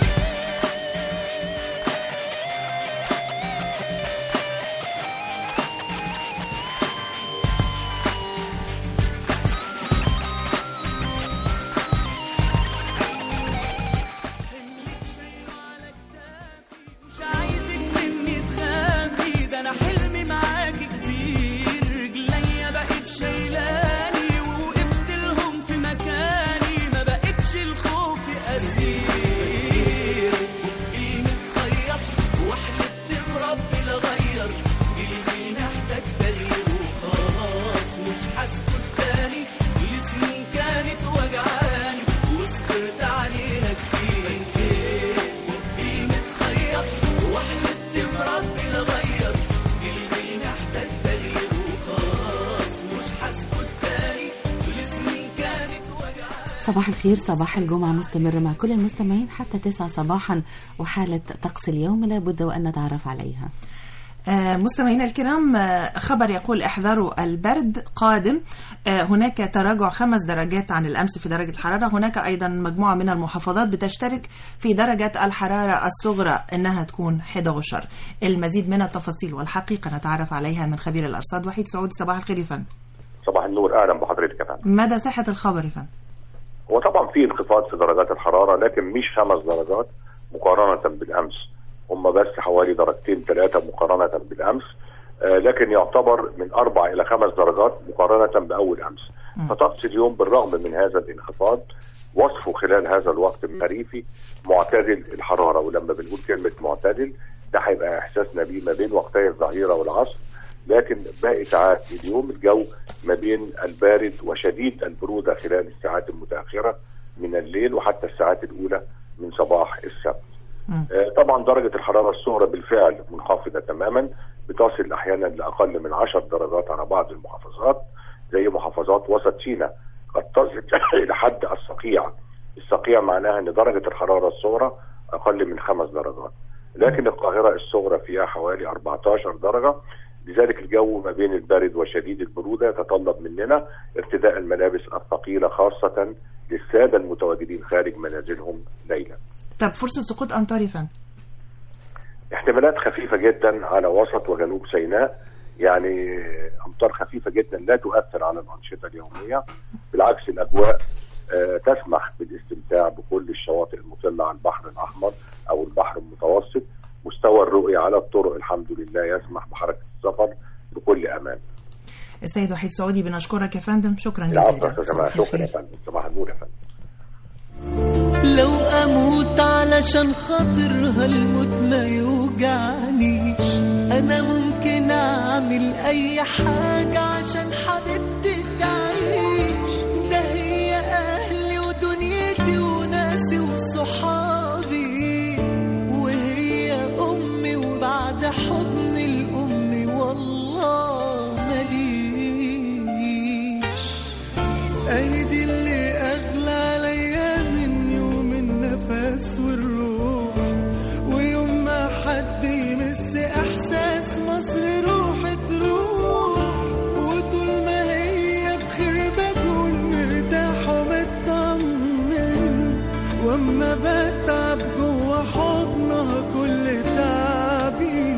صباح الخير صباح الجمعة مستمر مع كل المستمعين حتى تسعة صباحا وحالة طقس اليوم لابد وأن نتعرف عليها آه، مستمعينا الكرام آه، خبر يقول احذروا البرد قادم آه، هناك تراجع خمس درجات عن الأمس في درجة الحرارة هناك أيضا مجموعة من المحافظات بتشترك في درجة الحرارة الصغرى إنها تكون 11 المزيد من التفاصيل والحقيقة نتعرف عليها من خبير الأرصاد وحيد سعود صباح الخير يا فندم صباح النور اهلا بحضرتك يا فندم مدى صحة الخبر يا فندم هو طبعا في انخفاض في درجات الحراره لكن مش خمس درجات مقارنه بالامس هم بس حوالي درجتين ثلاثه مقارنه بالامس آه لكن يعتبر من اربع الى خمس درجات مقارنه باول امس فطقس اليوم بالرغم من هذا الانخفاض وصفه خلال هذا الوقت الخريفي معتدل الحراره ولما بنقول كلمه معتدل ده هيبقى احساسنا بيه ما بين وقتي الظهيره والعصر لكن باقي ساعات اليوم الجو ما بين البارد وشديد البروده خلال الساعات المتاخره من الليل وحتى الساعات الاولى من صباح السبت. آه، طبعا درجه الحراره الصغرى بالفعل منخفضه تماما بتصل احيانا لاقل من 10 درجات على بعض المحافظات زي محافظات وسط سيناء قد تصل الى حد الصقيع. الصقيع معناها ان درجه الحراره الصغرى اقل من خمس درجات. لكن القاهره الصغرى فيها حوالي 14 درجه لذلك الجو ما بين البارد وشديد البروده يتطلب مننا ارتداء الملابس الثقيله خاصه للساده المتواجدين خارج منازلهم ليلا. طب فرصة سقوط أمطار يا فندم احتمالات خفيفه جدا على وسط وجنوب سيناء يعني امطار خفيفه جدا لا تؤثر على الانشطه اليوميه بالعكس الاجواء آه، تسمح بالاستمتاع بكل الشواطئ المطله على البحر الاحمر او البحر المتوسط مستوى الرؤيه على الطرق الحمد لله يسمح بحركه السفر بكل امان السيد وحيد سعودي بنشكرك يا فندم شكرا العفو جزيلا يا جماعه شكرا يا فندم صباح النور يا فندم لو اموت علشان خاطرها الموت ما يوجعنيش انا ممكن اعمل اي حاجة عشان حبيبتي تعيش ده هي اهلي ودنيتي وناسي وصحابي وهي امي وبعد حضن الام والله ماليش ايدي اللي اغلى عليا مني ومن نفس والروح ويوم ما حد يمس احساس مصر روح تروح وطول ما هي بخير بكون مرتاح ومطمن واما بتعب جوا حضنها كل تعبي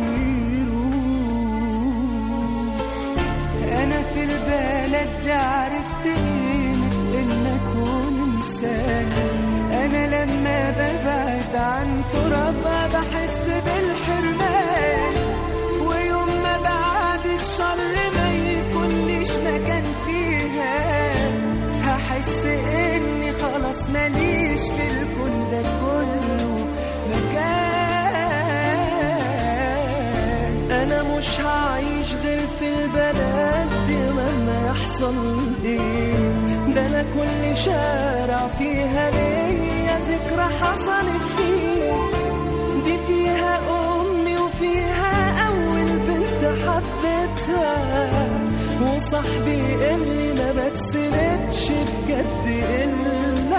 يروح انا في البلد دي عرفت قيمة ان اكون انسان انا لما ببعد عن ترابها بحس بالحرمان ويوم ما بعد الشر ما يكونليش مكان فيها هحس اني خلاص ماليش في الكون ده كله مكان انا مش هعيش غير في البلد دي مهما يحصل ايه ده انا كل شارع فيها ليا ذكرى حصلت فيه دي فيها امي وفيها اول بنت حبيتها وصاحبي اللي ما بتسندش بجد الا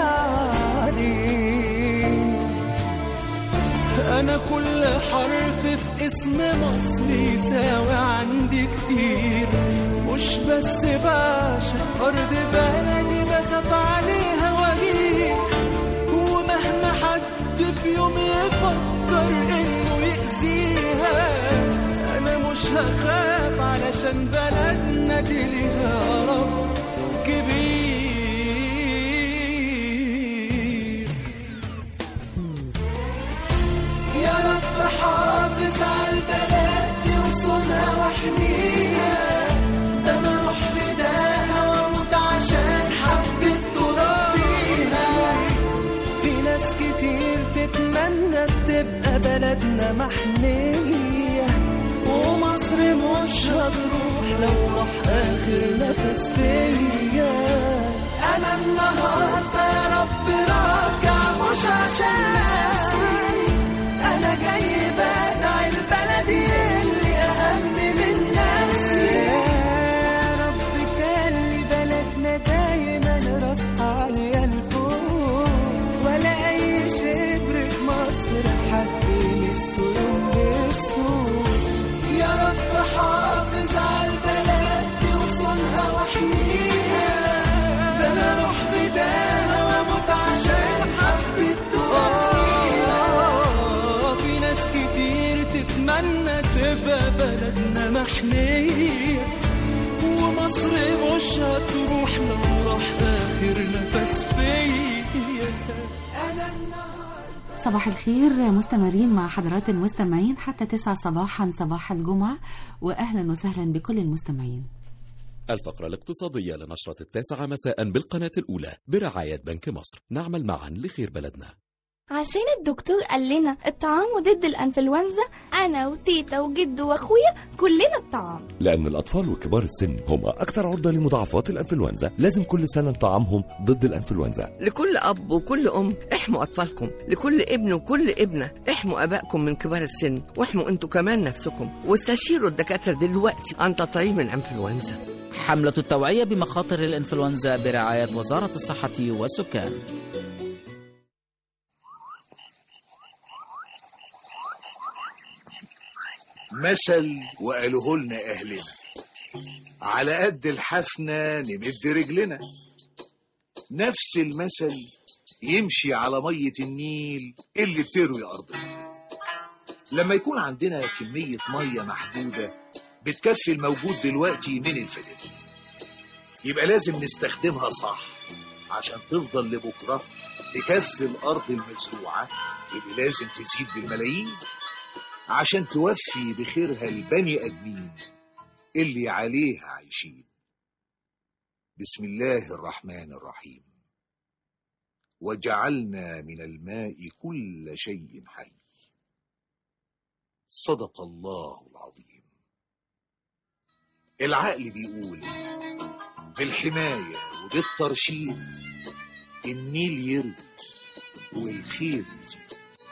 عليه انا كل حرف في اسم مصر يساوي عندي كتير مش بس بعشق ارض بلدي بخاف عليها واجيب ومهما حد في يوم يفكر انه يأذيها انا مش هخاف علشان بلدنا دي ليها رب كبير يا رب حافظ على البلد دي وصونها واحميها ده انا اروح فداها واموت عشان حبة تراب فيها في ناس كتير تتمنى تبقى بلدنا محمية ومصر مش هتروح لو راح آخر نفس فيا أنا النهاردة يا رب راجع مش عشان نفسي أنا جاي بدعي البلدي اللي أهم من نفسي يا رب خلي بلدنا دايما راسها عالية لفوق هتروح لو راح آخر نفس فيا صباح الخير مستمرين مع حضرات المستمعين حتى تسعة صباحا صباح الجمعة وأهلا وسهلا بكل المستمعين الفقرة الاقتصادية لنشرة التاسعة مساء بالقناة الأولى برعاية بنك مصر نعمل معا لخير بلدنا عشان الدكتور قال لنا الطعام ضد الانفلونزا انا وتيتا وجد واخويا كلنا الطعام لأن الأطفال وكبار السن هم أكثر عرضة لمضاعفات الأنفلونزا لازم كل سنة نطعمهم ضد الأنفلونزا لكل أب وكل أم احموا أطفالكم لكل ابن وكل ابنة احموا أبائكم من كبار السن واحموا أنتوا كمان نفسكم واستشيروا الدكاترة دلوقتي عن تطعيم الأنفلونزا حملة التوعية بمخاطر الإنفلونزا برعاية وزارة الصحة والسكان مثل وقالوه لنا أهلنا على قد الحفنة نمد رجلنا نفس المثل يمشي على مية النيل اللي بتروي أرضنا لما يكون عندنا كمية مية محدودة بتكفي الموجود دلوقتي من الفدادين يبقى لازم نستخدمها صح عشان تفضل لبكرة تكفي الأرض المزروعة اللي لازم تزيد بالملايين عشان توفي بخيرها البني آدمين اللي عليها عايشين بسم الله الرحمن الرحيم وجعلنا من الماء كل شيء حي صدق الله العظيم العقل بيقول بالحماية وبالترشيد النيل يروي والخير يزيد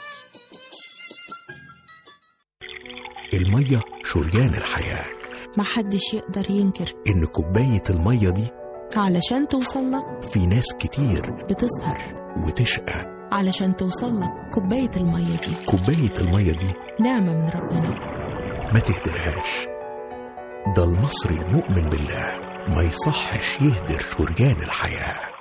المية شريان الحياة محدش يقدر ينكر إن كوباية المية دي علشان توصلك في ناس كتير بتسهر وتشقى علشان توصلك كوباية المية دي كوباية المية دي نعمة من ربنا ما تهدرهاش ده المصري المؤمن بالله ما يصحش يهدر شريان الحياه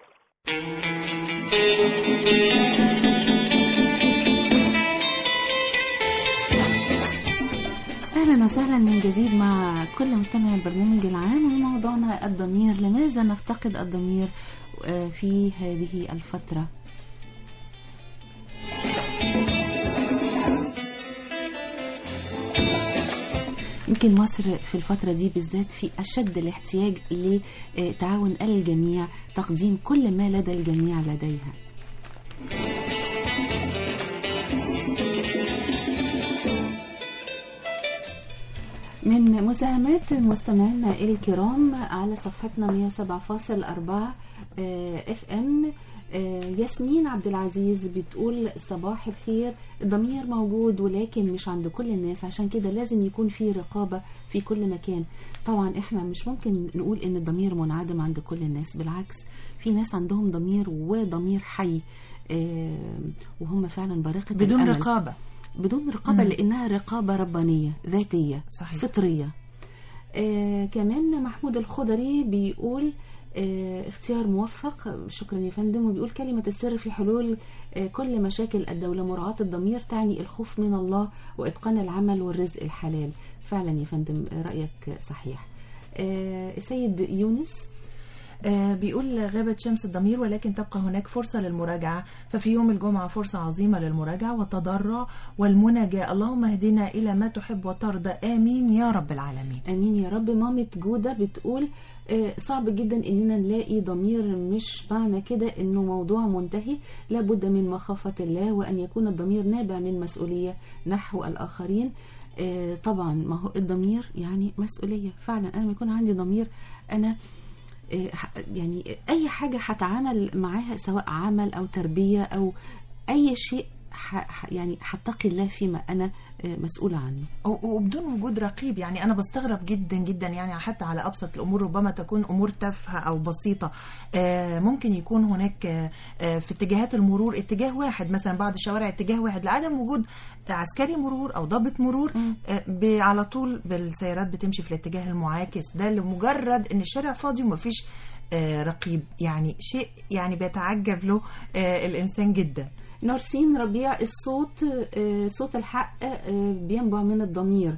أهلا وسهلا من جديد مع كل مستمع البرنامج العام وموضوعنا الضمير لماذا نفتقد الضمير آه، في هذه الفترة يمكن مصر في الفترة دي بالذات في أشد الاحتياج لتعاون الجميع تقديم كل ما لدى الجميع لديها من مساهمات مستمعينا الكرام على صفحتنا 107.4 اف ام ياسمين عبد العزيز بتقول صباح الخير الضمير موجود ولكن مش عند كل الناس عشان كده لازم يكون في رقابة في كل مكان طبعا احنا مش ممكن نقول ان الضمير منعدم عند كل الناس بالعكس في ناس عندهم ضمير وضمير حي آه، وهم فعلا بارقة بدون الأمل. رقابة بدون رقابة مم. لأنها رقابة ربانية ذاتية صحيح. فطرية آه كمان محمود الخضري بيقول آه اختيار موفق شكرا يا فندم وبيقول كلمة السر في حلول آه كل مشاكل الدولة مراعاة الضمير تعني الخوف من الله وإتقان العمل والرزق الحلال فعلا يا فندم آه، رأيك صحيح آه سيد يونس آه، بيقول غابت شمس الضمير ولكن تبقى هناك فرصة للمراجعة ففي يوم الجمعة فرصة عظيمة للمراجعة والتضرع والمناجاة اللهم اهدنا إلى ما تحب وترضى آمين يا رب العالمين امين يا رب مامة جودة بتقول آه، صعب جدا اننا نلاقي ضمير مش معنى كده انه موضوع منتهي لابد من مخافة الله وان يكون الضمير نابع من مسؤولية نحو الاخرين آه، طبعا ما هو الضمير يعني مسؤولية فعلا انا ما يكون عندي ضمير انا آه، ح- يعني اي حاجة هتعامل معاها سواء عمل او تربية او اي شيء ح- ح- يعني هتقي الله فيما انا آه، مسؤولة عنه و- وبدون وجود رقيب يعني انا بستغرب جدا جدا يعني حتى على ابسط الامور ربما تكون امور تافهه او بسيطه آه، ممكن يكون هناك آه، آه، في اتجاهات المرور اتجاه واحد مثلا بعض الشوارع اتجاه واحد لعدم وجود عسكري مرور او ضابط مرور آه، ب- على طول بالسيارات بتمشي في الاتجاه المعاكس ده لمجرد ان الشارع فاضي ومفيش آه، رقيب يعني شيء يعني بيتعجب له آه، الانسان جدا نورسين ربيع الصوت آه، صوت الحق آه، بينبع من الضمير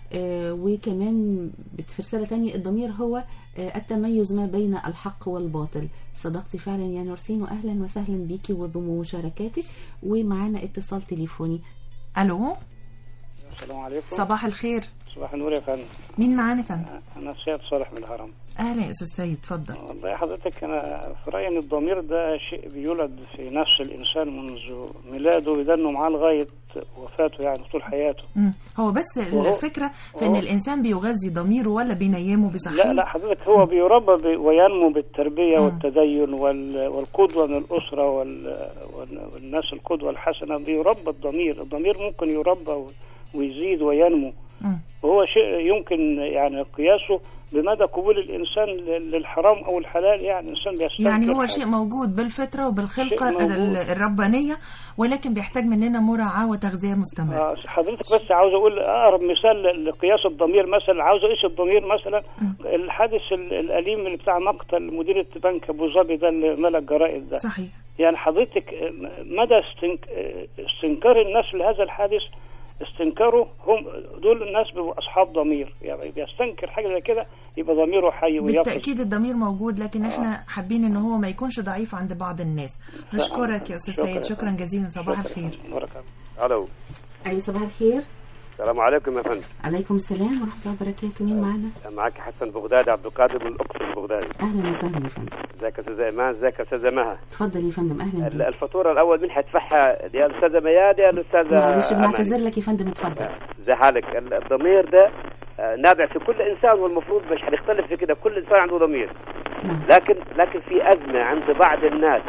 آه، وكمان بت- في رسالة تانية الضمير هو آه، التميز ما بين الحق والباطل صدقتي فعلا يا نورسين وأهلا وسهلا بيكي وبمشاركاتك ومعانا اتصال تليفوني الو السلام عليكم صباح الخير صباح النور يا فندم مين معانا يا فندم انا السيد صالح من الهرم اهلا يا استاذ سيد اتفضل والله حضرتك انا في رايي ان الضمير ده شيء بيولد في نفس الانسان منذ ميلاده ويدنه معاه لغايه وفاته يعني طول حياته مم. هو بس وهو- الفكره في ان وهو- الانسان بيغذي ضميره ولا بينيمه بصحيح لا لا حضرتك هو بيربى ب- وينمو بالتربيه والتدين وال- والقدوه من الاسره وال- وال- والناس القدوه الحسنه بيربى الضمير الضمير ممكن يربى و- ويزيد وينمو مم. وهو شيء يمكن يعني قياسه بمدى قبول الانسان لل- للحرام او الحلال يعني الانسان بيستنكر يعني هو حاجة. شيء موجود بالفطره وبالخلقه شيء موجود. ال- الربانيه ولكن بيحتاج مننا مراعاه وتغذيه مستمره آه، حضرتك بس عاوز اقول اقرب مثال ل- لقياس الضمير مثلا عاوز اقيس الضمير مثلا الحادث ال- الاليم اللي بتاع مقتل مديريه بنك ابو ظبي ده اللي ملك الجرائد ده صحيح يعني حضرتك آه، مدى استنك- آه، استنكار الناس لهذا الحادث استنكاره هم دول الناس بيبقوا اصحاب ضمير يعني بيستنكر حاجه زي كده يبقى ضميره حي ويقظ بالتاكيد الضمير موجود لكن احنا حابين ان هو ما يكونش ضعيف عند بعض الناس نشكرك يا استاذ شكرا سيد يا شكرا جزيلا صباح الخير الو أيوة صباح الخير السلام عليكم يا فندم عليكم السلام ورحمة الله وبركاته مين معانا معك حسن بغدادي عبد القادر من الاقصر البغدادي أهلا وسهلا يا فندم ازيك يا استاذ ايمان ازيك يا استاذه مها اتفضل يا فندم أهلا ال- بيك الفاتوره الاول مين هيدفعها يا الاستاذه مياد يا الاستاذه معلش أماني؟ بنعتذر لك يا فندم اتفضل زي حالك ال- الضمير ده آه، نابع في كل انسان والمفروض مش هنختلف في كده كل انسان عنده ضمير لكن لكن في ازمه عند بعض الناس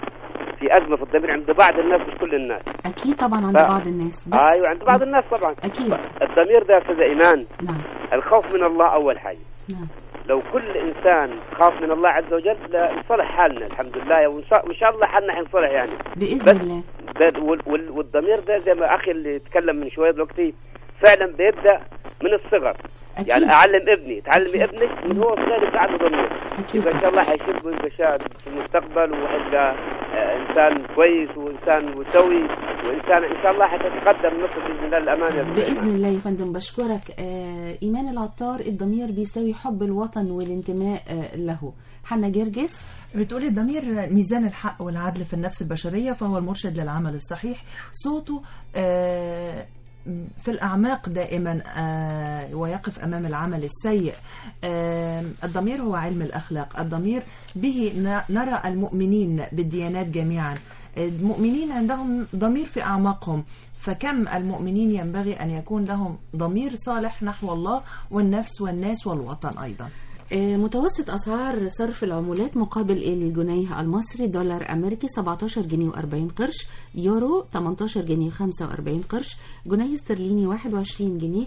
في ازمه في الضمير عند بعض الناس مش كل الناس أكيد طبعا عند ف- بعض الناس بس ايوه عند بعض الناس طبعا أكيد الضمير ده يا استاذ ايمان نعم الخوف من الله اول حاجه نعم لو كل انسان خاف من الله عز وجل لصلح حالنا الحمد لله وإن شاء- وان شاء الله حالنا حينصلح يعني بإذن بس الله ده وال- وال- والضمير ده زي ما اخي اللي اتكلم من شويه دلوقتي فعلا بيبدا من الصغر أكيد. يعني اعلم ابني تعلمي ابنك من هو صغير يبقى عنده ضمير أكيد. يبقى ان شاء الله حيشب ويبقى شاب في المستقبل وهيبقى آه، انسان كويس وانسان متسوي وانسان ان شاء الله حتتقدم مصر باذن الله للامام يا أستاذ بإذن إيمان. الله يا فندم بشكرك آه إيمان العطار الضمير بيساوي حب الوطن والانتماء آه له حنا جرجس بتقولي الضمير ميزان الحق والعدل في النفس البشرية فهو المرشد للعمل الصحيح صوته آه، في الأعماق دائما آه، ويقف أمام العمل السيء آه، الضمير هو علم الأخلاق الضمير به ن- نرى المؤمنين بالديانات جميعا المؤمنين عندهم ضمير في أعماقهم فكم المؤمنين ينبغي أن يكون لهم ضمير صالح نحو الله والنفس والناس والوطن أيضا آه، متوسط أسعار صرف العملات مقابل الجنيه المصري دولار أمريكي 17 جنيه و40 قرش يورو 18 جنيه و45 قرش جنيه استرليني 21 جنيه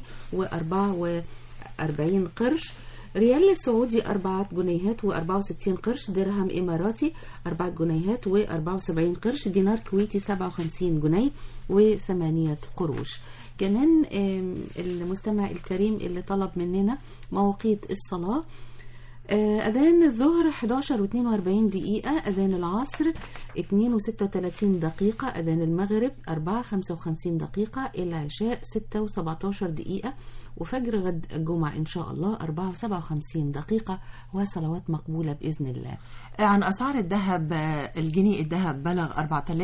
و44 قرش ريال سعودي أربعة جنيهات و64 قرش درهم إماراتي أربعة جنيهات و74 قرش دينار كويتي 57 جنيه وثمانية قروش كمان آم، المستمع الكريم اللي طلب مننا مواقيت الصلاة آه، أذان الظهر 11 و42 دقيقة أذان العصر 2 و36 دقيقة أذان المغرب 4 55 دقيقة العشاء 6 و17 دقيقة وفجر غد الجمعة إن شاء الله 4 و57 دقيقة وصلوات مقبولة بإذن الله عن اسعار الذهب آه، الجنيه الذهب بلغ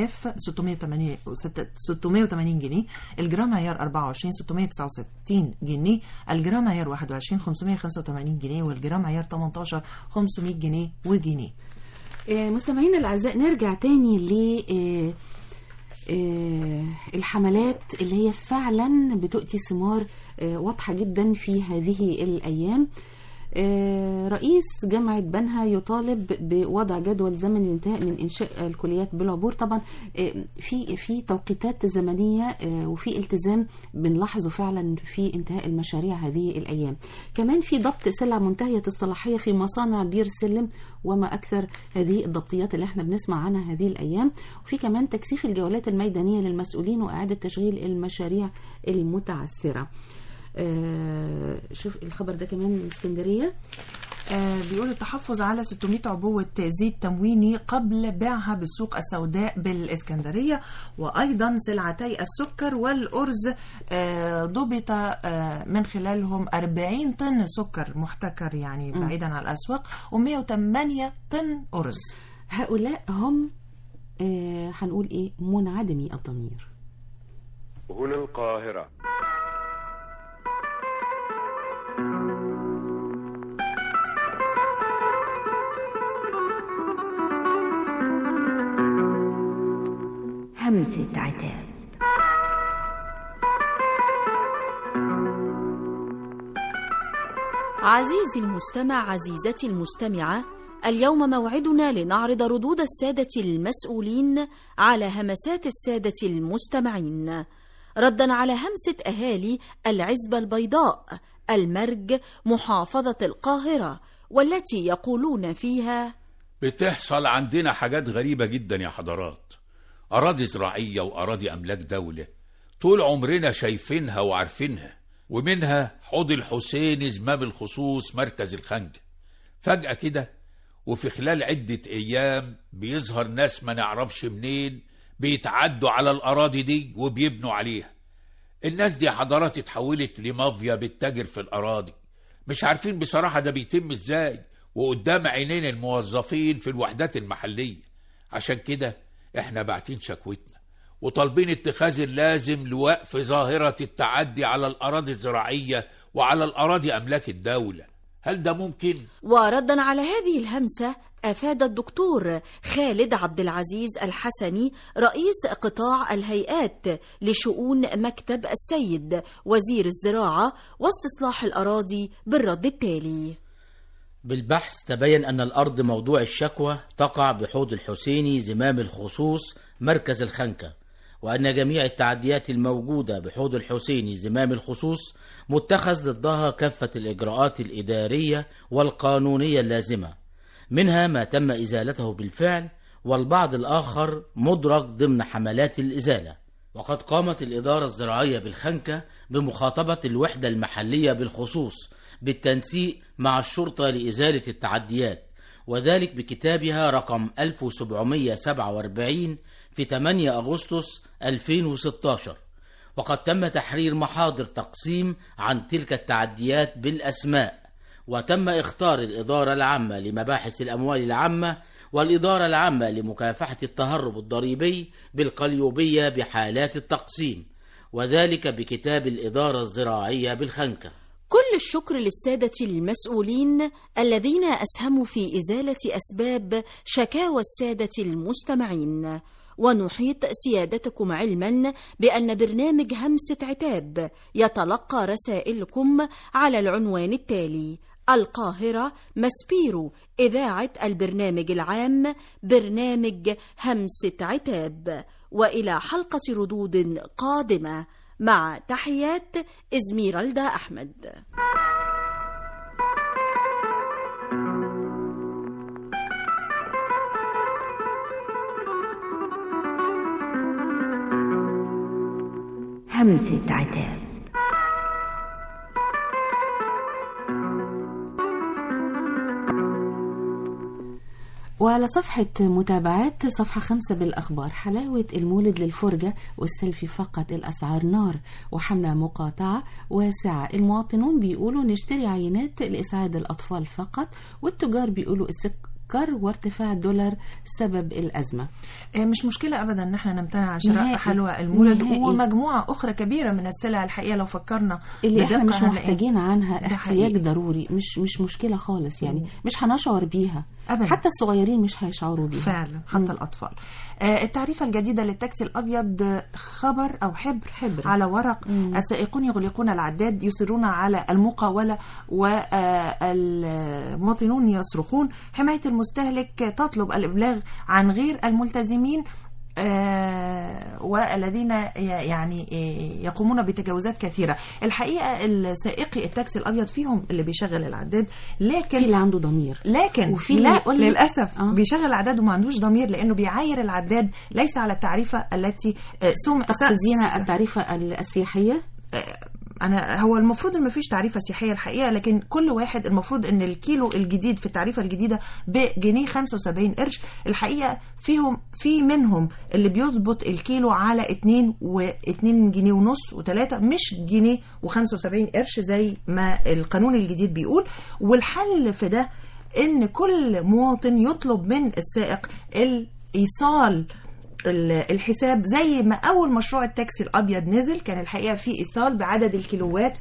4680 جنيه الجرام عيار 24 669 جنيه الجرام عيار 21 585 جنيه والجرام عيار 18 500 جنيه وجنيه آه، مستمعينا الأعزاء نرجع تاني ل آه، آه، الحملات اللي هي فعلا بتؤتي ثمار آه، واضحة جدا في هذه الأيام آه، رئيس جامعة بنها يطالب بوضع جدول زمني للانتهاء من إنشاء الكليات بالعبور طبعا آه، في في توقيتات زمنية آه، وفي التزام بنلاحظه فعلا في انتهاء المشاريع هذه الأيام كمان في ضبط سلع منتهية الصلاحية في مصانع بير سلم وما أكثر هذه الضبطيات اللي احنا بنسمع عنها هذه الأيام وفي كمان تكثيف الجولات الميدانية للمسؤولين وإعادة تشغيل المشاريع المتعثرة آه، شوف الخبر ده كمان من اسكندرية آه، بيقول التحفظ على 600 عبوة زيت تمويني قبل بيعها بالسوق السوداء بالإسكندرية وأيضا سلعتي السكر والأرز آه، ضبط آه، من خلالهم 40 طن سكر محتكر يعني مم. بعيدا عن الأسواق و108 طن أرز هؤلاء هم آه، هنقول ايه منعدمي الضمير هنا القاهرة همسة عتاب عزيزي المستمع عزيزتي المستمعة اليوم موعدنا لنعرض ردود السادة المسؤولين على همسات السادة المستمعين ردا على همسة أهالي العزبة البيضاء المرج محافظة القاهرة والتي يقولون فيها بتحصل عندنا حاجات غريبة جدا يا حضرات أراضي زراعية وأراضي أملاك دولة طول عمرنا شايفينها وعارفينها ومنها حوض الحسين زمام الخصوص مركز الخنجة فجأة كده وفي خلال عدة أيام بيظهر ناس ما نعرفش منين بيتعدوا على الأراضي دي وبيبنوا عليها الناس دي يا حضرات اتحولت لمافيا بتتاجر في الأراضي مش عارفين بصراحة ده بيتم ازاي وقدام عينين الموظفين في الوحدات المحلية عشان كده احنا باعتين شكوتنا وطالبين اتخاذ اللازم لوقف ظاهرة التعدي على الأراضي الزراعية وعلى الأراضي أملاك الدولة هل ده ممكن؟ وردا على هذه الهمسة أفاد الدكتور خالد عبد العزيز الحسني رئيس قطاع الهيئات لشؤون مكتب السيد وزير الزراعة واستصلاح الأراضي بالرد التالي بالبحث تبين أن الأرض موضوع الشكوى تقع بحوض الحسيني زمام الخصوص مركز الخنكة وأن جميع التعديات الموجودة بحوض الحسيني زمام الخصوص متخذ ضدها كافة الإجراءات الإدارية والقانونية اللازمة منها ما تم إزالته بالفعل والبعض الآخر مدرج ضمن حملات الإزالة وقد قامت الإدارة الزراعية بالخنكة بمخاطبة الوحدة المحلية بالخصوص بالتنسيق مع الشرطة لإزالة التعديات وذلك بكتابها رقم 1747 في 8 أغسطس 2016 وقد تم تحرير محاضر تقسيم عن تلك التعديات بالأسماء وتم اختار الإدارة العامة لمباحث الأموال العامة والإدارة العامة لمكافحة التهرب الضريبي بالقليوبية بحالات التقسيم وذلك بكتاب الإدارة الزراعية بالخنكة كل الشكر للسادة المسؤولين الذين أسهموا في إزالة أسباب شكاوى السادة المستمعين ونحيط سيادتكم علما بأن برنامج همسة عتاب يتلقى رسائلكم على العنوان التالي القاهرة مسبيرو إذاعة البرنامج العام برنامج همسة عتاب وإلى حلقة ردود قادمة مع تحيات إزميرالدا أحمد همسة عتاب وعلى صفحة متابعات صفحة خمسة بالأخبار حلاوة المولد للفرجة والسيلفي فقط الأسعار نار وحملة مقاطعة واسعة المواطنون بيقولوا نشتري عينات لإسعاد الأطفال فقط والتجار بيقولوا السكر وارتفاع الدولار سبب الأزمة آه، مش مشكلة أبدا إن احنا نمتنع عن شراء نهائي. حلوى المولد نهائي. ومجموعة أخرى كبيرة من السلع الحقيقة لو فكرنا اللي احنا بدقة مش هنلاقي- محتاجين عنها ده احتياج حقيقي. ضروري مش مش مشكلة خالص يعني مم. مش هنشعر بيها أبداً. حتى الصغيرين مش هيشعروا بيها فعلا حتى الأطفال آه، التعريفة الجديدة للتاكسي الأبيض آه، خبر أو حبر, حبر. على ورق السائقون يغلقون العداد يصرون على المقاولة والمواطنون يصرخون حماية المستهلك تطلب الإبلاغ عن غير الملتزمين آه، والذين ي- يعني آه، يقومون بتجاوزات كثيرة الحقيقة السائقي التاكسي الأبيض فيهم اللي بيشغل العداد لكن في اللي عنده ضمير لكن وفي اللي لا يقول لي- للأسف آه. بيشغل العداد وما عندوش ضمير لأنه بيعاير العداد ليس على التعريفة التي آه، سم تقصدين التعريفة السياحية انا هو المفروض ان مفيش تعريفه سياحيه الحقيقه لكن كل واحد المفروض ان الكيلو الجديد في التعريفه الجديده بجنيه 75 قرش الحقيقه فيهم في منهم اللي بيضبط الكيلو على 2 و2 جنيه ونص و3 مش جنيه و75 قرش زي ما القانون الجديد بيقول والحل في ده ان كل مواطن يطلب من السائق الايصال ال- الحساب زي ما اول مشروع التاكسي الابيض نزل كان الحقيقه في ايصال بعدد الكيلوات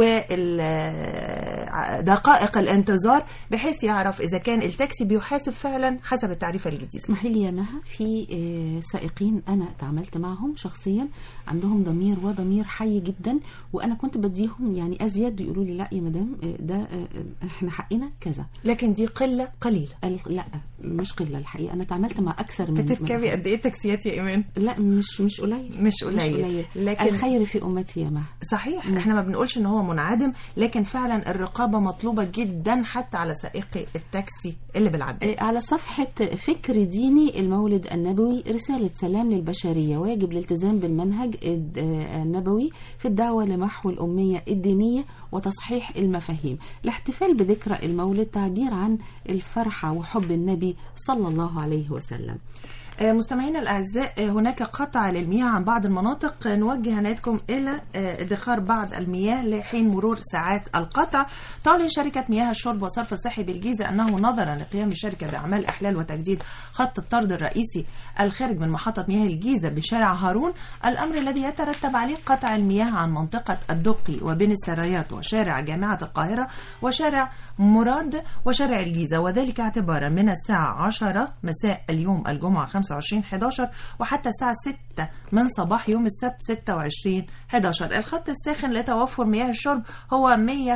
ودقائق الانتظار بحيث يعرف اذا كان التاكسي بيحاسب فعلا حسب التعريفه الجديده اسمحي لي يا مها في آه، سائقين انا تعاملت معهم شخصيا عندهم ضمير وضمير حي جدا وانا كنت بديهم يعني ازيد يقولوا لي لا يا مدام آه، ده آه، آه، احنا حقنا كذا لكن دي قله قليله لا مش قله الحقيقه انا تعاملت مع اكثر من بتركبي قد ايه تاكسيات يا ايمان لا مش مش قليل مش قليل قليل لكن الخير في امتي يا مها صحيح احنا ما بنقولش ان هو منعدم لكن فعلا الرقابه مطلوبه جدا حتى على سائقي التاكسي اللي بالعداد آه، على صفحة فكر ديني المولد النبوي رسالة سلام للبشرية واجب الالتزام بالمنهج الد- آه، النبوي في الدعوة لمحو الأمية الدينية وتصحيح المفاهيم الاحتفال بذكرى المولد تعبير عن الفرحة وحب النبي صلى الله عليه وسلم آه، مستمعينا الاعزاء آه، هناك قطع للمياه عن بعض المناطق آه، نوجه عنايتكم الى آه، ادخار بعض المياه لحين مرور ساعات القطع تعلن شركه مياه الشرب والصرف الصحي بالجيزه انه نظرا لقيام الشركه باعمال احلال وتجديد خط الطرد الرئيسي الخارج من محطه مياه الجيزه بشارع هارون الامر الذي يترتب عليه قطع المياه عن منطقه الدقي وبين السرايات وشارع جامعه القاهره وشارع مراد وشارع الجيزة وذلك اعتبارا من الساعة 10 مساء اليوم الجمعة 25 11 وحتى الساعة 6 من صباح يوم السبت 26 11 الخط الساخن لتوفر مياه الشرب هو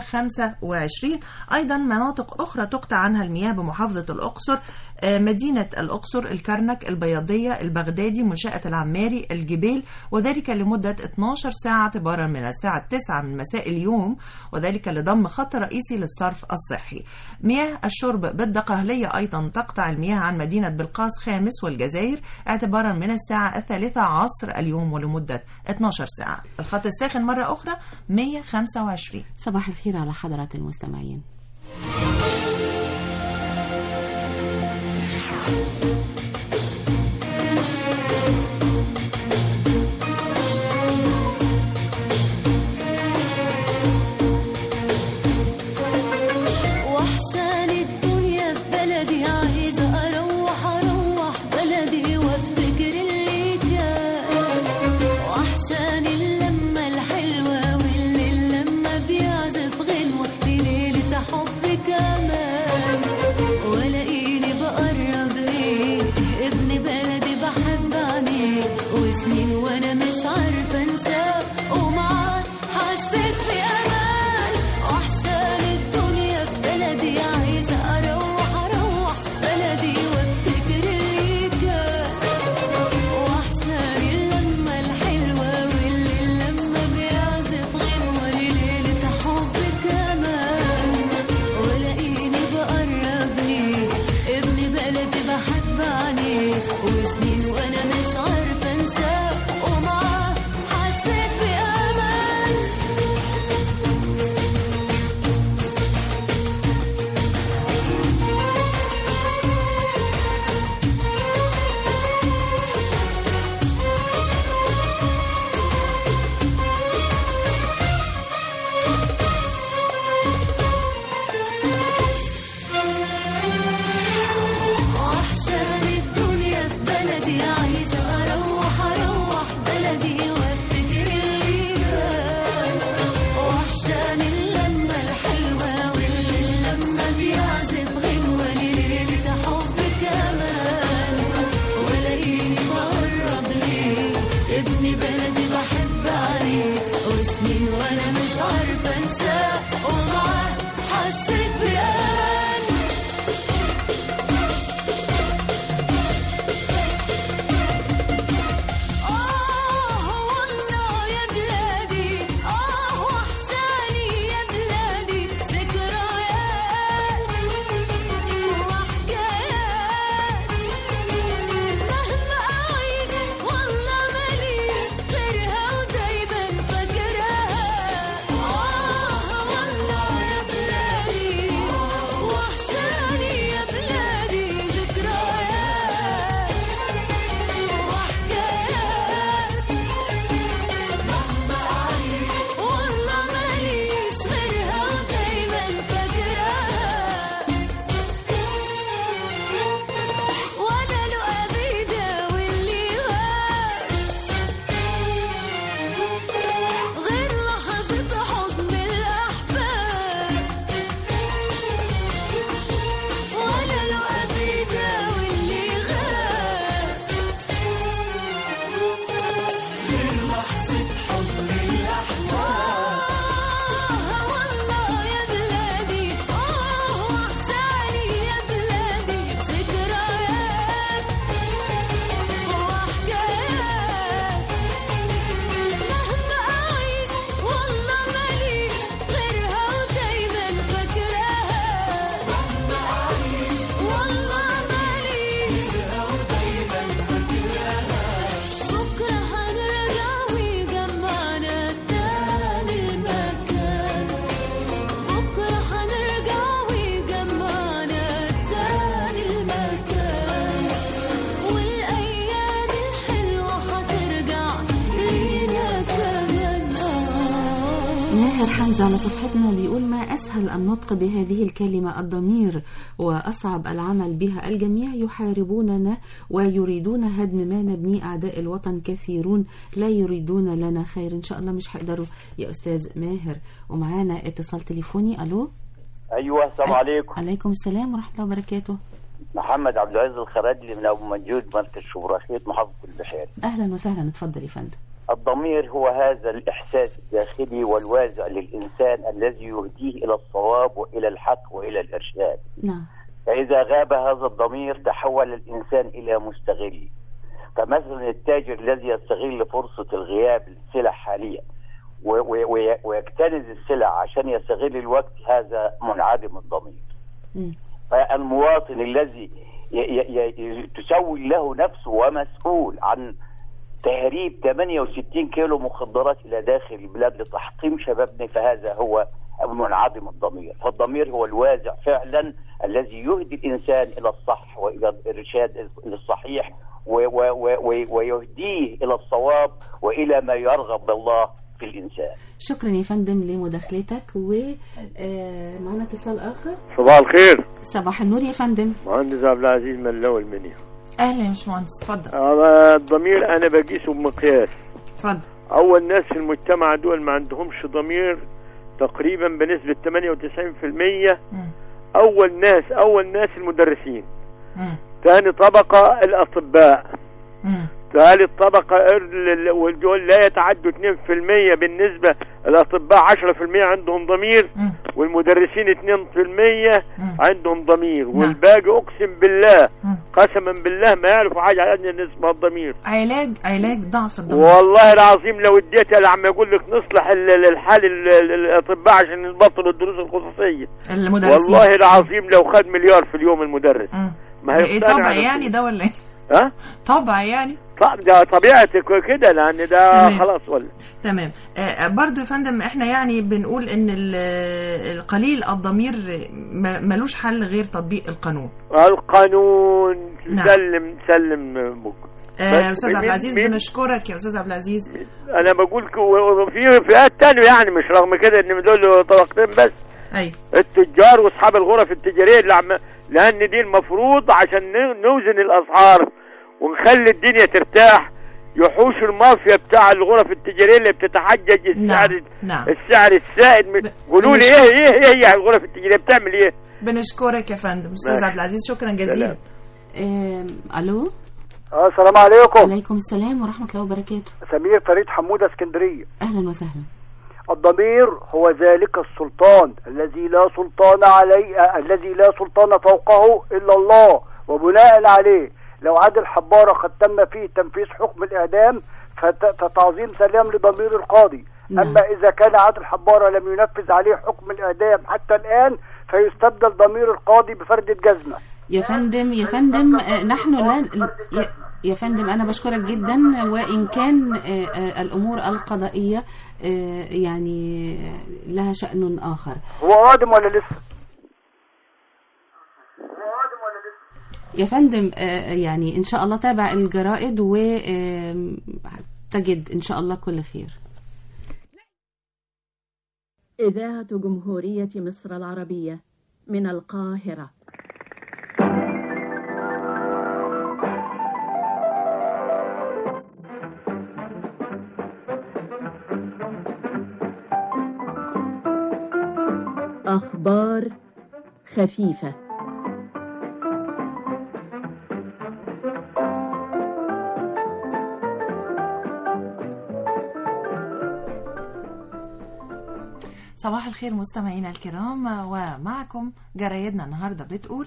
125 أيضا مناطق أخرى تقطع عنها المياه بمحافظة الأقصر آه، مدينة الأقصر الكرنك البياضية البغدادي منشأة العماري الجبيل وذلك لمدة 12 ساعة اعتبارا من الساعة 9 من مساء اليوم وذلك لضم خط رئيسي للصرف الصحي مياه الشرب بالدقهلية أيضا تقطع المياه عن مدينة بلقاس خامس والجزائر اعتبارا من الساعة الثالثة عصر اليوم ولمدة 12 ساعة الخط الساخن مرة أخرى 125 صباح الخير على حضرات المستمعين وحشاني الدنيا في بلدي عايزة أروح أروح بلدي وافتكر اللي كان وحشاني اللمة الحلوة واللي لما بيعزف غنوة لليلة حب عايشة ودايما فاكراها بكرة هنرجع ويجمعنا تاني المكان بكرة هنرجع ويجمعنا تاني المكان والأيام الحلوة هترجع لينا كمان ماهر حمزة على صفحتنا بيقول ما أسهل النطق بهذه الكلمة الضمير وأصعب العمل بها الجميع يحاربوننا ويريدون هدم ما نبنيه أعداء الوطن كثيرون لا يريدون لنا خير إن شاء الله مش هيقدروا يا أستاذ ماهر ومعانا اتصال تليفوني ألو ايوه السلام عليكم عليكم السلام ورحمة الله وبركاته محمد عبد العزيز الخراجلي من ابو منجود مركز شبرخيت محافظه البحيرة أهلا وسهلا اتفضل يا فندم الضمير هو هذا الاحساس الداخلي والوازع للانسان الذي يهديه الى الصواب والى الحق والى الارشاد نعم فاذا غاب هذا الضمير تحول الانسان الى مستغل فمثلا التاجر الذي يستغل فرصه الغياب للسلع حاليا و- و- وي- ويكتنز السلع عشان يستغل الوقت هذا منعدم الضمير فالمواطن الذي ي- ي- ي- تسوي له نفسه ومسؤول عن تهريب 68 كيلو مخدرات الى داخل البلاد لتحطيم شبابنا فهذا هو منعدم الضمير فالضمير هو الوازع فعلا الذي يهدي الانسان الى الصح والى الارشاد للصحيح و- و- و- و- ويهديه الى الصواب والى ما يرغب الله في الانسان شكرا يا فندم لمداخلتك ومعنا اتصال آخر صباح الخير صباح النور يا فندم مهندس عبد العزيز من لو المنيا اهلا يا باشمهندس اتفضل أنا الضمير انا بقيسه بمقياس اتفضل اول ناس في المجتمع دول ما عندهمش ضمير تقريبا بنسبة 98% اول ناس اول ناس المدرسين ثاني طبقة الاطباء ثالث طبقة ال- ال- والدول لا يتعدوا 2% بالنسبة الأطباء 10% عندهم ضمير والمدرسين 2% عندهم ضمير والباقي أقسم بالله قسما بالله ما يعرفوا حاجة عن أن اسمها الضمير علاج علاج ضعف الضمير والله العظيم لو اديت اللي عم يقول لك نصلح ال- ال- الحال ال- ال- الأطباء عشان نبطلوا الدروس الخصوصية المدرسين. والله العظيم لو خد مليار في اليوم المدرس ما ايه هيقتنع طبع نفسه. يعني ده ولا ايه؟ ها؟ طبع يعني طب ده طبيعتك كده لان ده تمام. خلاص ولا تمام آه برضو يا فندم احنا يعني بنقول ان ال- القليل الضمير ما- ملوش حل غير تطبيق القانون القانون نعم. سلم سلم بك آه بس استاذ مين- عبد العزيز مين- بنشكرك يا استاذ عبد العزيز انا بقول ك- و- في فئات تانية يعني مش رغم كده ان دول طبقتين بس ايوه التجار واصحاب الغرف التجاريه اللي عم لان دي المفروض عشان ن- نوزن الاسعار ونخلي الدنيا ترتاح يحوش المافيا بتاع الغرف التجاريه اللي بتتحجج السعر نعم. السعر السائد من- قولوا لي ايه ايه ايه هي الغرف التجاريه بتعمل ايه؟ بنشكرك يا فندم استاذ ماشي. عبد العزيز شكرا جزيلا آم، الو آه، السلام عليكم عليكم السلام ورحمه الله وبركاته سمير فريد حمودة اسكندرية اهلا وسهلا الضمير هو ذلك السلطان الذي لا سلطان عليه آه، الذي لا سلطان فوقه إلا الله وبناء عليه لو عادل حبارة قد تم فيه تنفيذ حكم الإعدام فت- فتعظيم سلام لضمير القاضي نعم. أما إذا كان عادل حبارة لم ينفذ عليه حكم الإعدام حتى الآن فيستبدل ضمير القاضي بفردة جزمة يا فندم يا فندم آه، نحن لا يا- يا فندم أنا بشكرك جدا وإن كان آه، آه، الأمور القضائية آه، يعني آه، لها شأن آخر هو قادم ولا لسه؟ يا فندم آه، يعني إن شاء الله تابع الجرائد وتجد إن شاء الله كل خير إذاعة جمهورية مصر العربية من القاهرة أخبار خفيفة صباح الخير مستمعينا الكرام ومعكم جرايدنا النهارده بتقول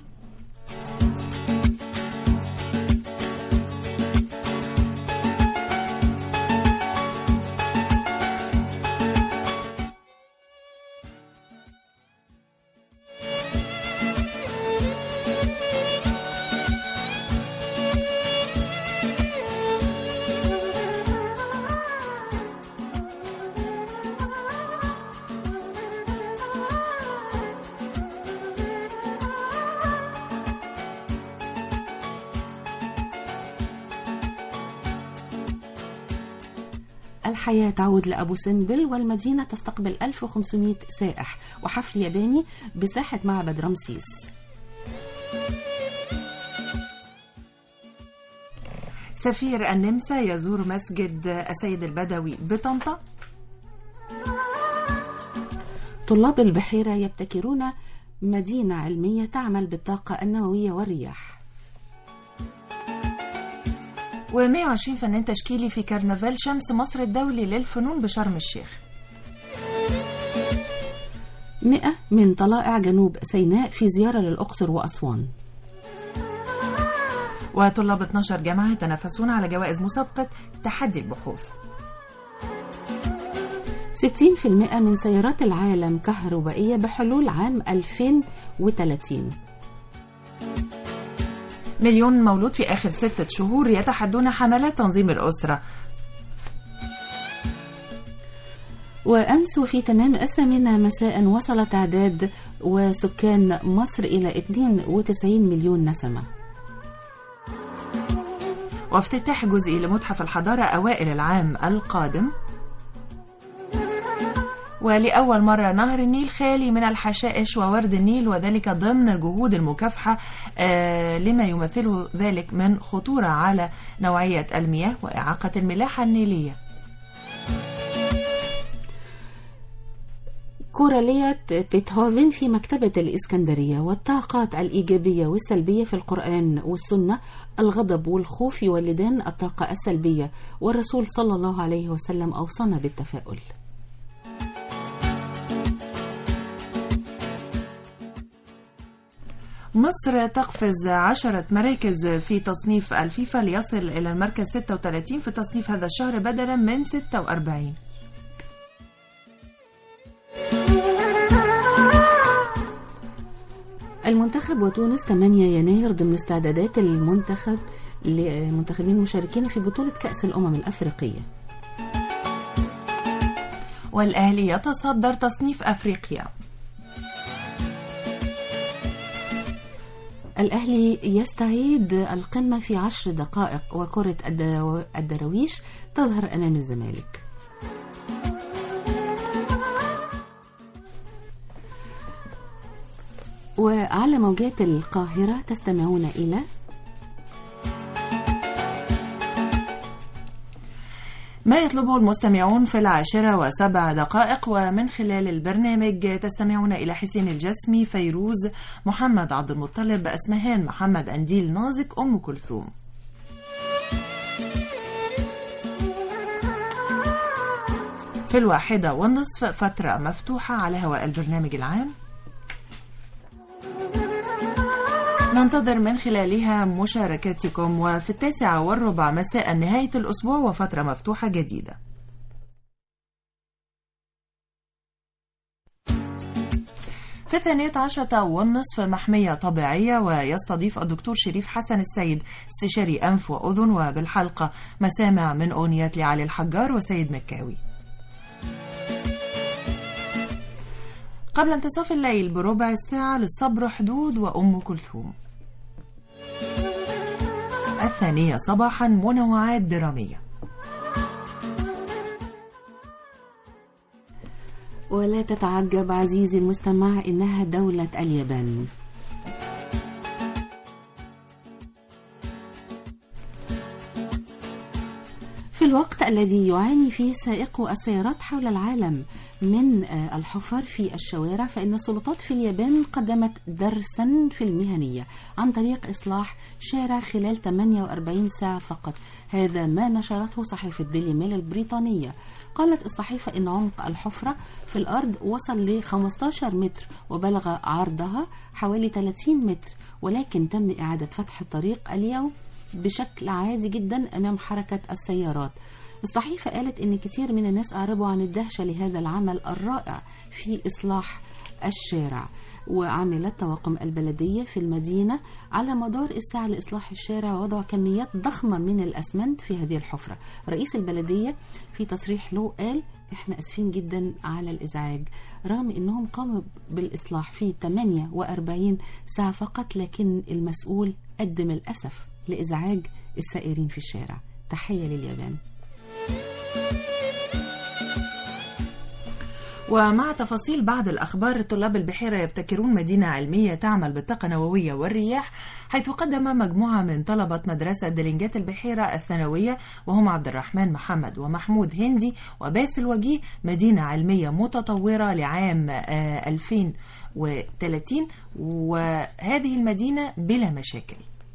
الحياة تعود لأبو سمبل والمدينة تستقبل 1500 سائح وحفل ياباني بساحة معبد رمسيس سفير النمسا يزور مسجد السيد البدوي بطنطا طلاب البحيرة يبتكرون مدينة علمية تعمل بالطاقة النووية والرياح و120 فنان تشكيلي في كرنفال شمس مصر الدولي للفنون بشرم الشيخ مئة من طلائع جنوب سيناء في زيارة للأقصر وأسوان وطلاب 12 جامعة يتنافسون على جوائز مسابقة تحدي البحوث 60% من سيارات العالم كهربائية بحلول عام 2030 مليون مولود في آخر ستة شهور يتحدون حملات تنظيم الأسرة وأمس وفي تمام الثامنة مساء وصل تعداد وسكان مصر إلى 92 مليون نسمة وافتتاح جزئي لمتحف الحضارة أوائل العام القادم ولأول مرة نهر النيل خالي من الحشائش وورد النيل وذلك ضمن جهود المكافحة آه لما يمثله ذلك من خطورة على نوعية المياه وإعاقة الملاحة النيلية كورالية بيتهوفن في مكتبة الإسكندرية والطاقات الإيجابية والسلبية في القرآن والسنة الغضب والخوف يولدان الطاقة السلبية والرسول صلى الله عليه وسلم أوصانا بالتفاؤل مصر تقفز عشرة مراكز في تصنيف الفيفا ليصل إلى المركز 36 في تصنيف هذا الشهر بدلا من 46 المنتخب وتونس 8 يناير ضمن استعدادات المنتخب لمنتخبين المشاركين في بطولة كأس الأمم الأفريقية والأهلي يتصدر تصنيف أفريقيا الأهلي يستعيد القمة في عشر دقائق وكرة الدرو- الدراويش تظهر أمام الزمالك وعلى موجات القاهرة تستمعون إلى ما يطلبه المستمعون في العاشرة وسبع دقائق ومن خلال البرنامج تستمعون إلى حسين الجسمي فيروز محمد عبد المطلب أسمهان محمد أنديل نازك أم كلثوم في الواحدة والنصف فترة مفتوحة على هواء البرنامج العام ننتظر من خلالها مشاركاتكم وفي التاسعة والربع مساء نهاية الأسبوع وفترة مفتوحة جديدة في الثانية عشرة والنصف محمية طبيعية ويستضيف الدكتور شريف حسن السيد استشاري أنف وأذن وبالحلقة مسامع من أغنيات لعلي الحجار وسيد مكاوي قبل انتصاف الليل بربع ساعة للصبر حدود وأم كلثوم الثانية صباحا منوعات درامية ولا تتعجب عزيزي المستمع إنها دولة اليابان في الوقت الذي يعاني فيه سائقو السيارات حول العالم من آه، الحفر في الشوارع فإن السلطات في اليابان قدمت درسا في المهنية عن طريق إصلاح شارع خلال 48 ساعة فقط هذا ما نشرته صحيفة ديلي ميل البريطانية قالت الصحيفة إن عمق الحفرة في الأرض وصل ل 15 متر وبلغ عرضها حوالي 30 متر ولكن تم إعادة فتح الطريق اليوم بشكل عادي جدا أمام حركة السيارات الصحيفة قالت إن كتير من الناس أعربوا عن الدهشة لهذا العمل الرائع في إصلاح الشارع وعملت طواقم البلدية في المدينة على مدار الساعة لإصلاح الشارع ووضع كميات ضخمة من الأسمنت في هذه الحفرة رئيس البلدية في تصريح له قال احنا اسفين جدا على الازعاج رغم انهم قاموا بالاصلاح في 48 ساعة فقط لكن المسؤول قدم الاسف لازعاج السائرين في الشارع تحية لليابان ومع تفاصيل بعض الأخبار طلاب البحيرة يبتكرون مدينة علمية تعمل بالطاقة النووية والرياح حيث قدم مجموعة من طلبة مدرسة دلنجات البحيرة الثانوية وهم عبد الرحمن محمد ومحمود هندي وباسل وجيه مدينة علمية متطورة لعام آه، 2030 وهذه المدينة بلا مشاكل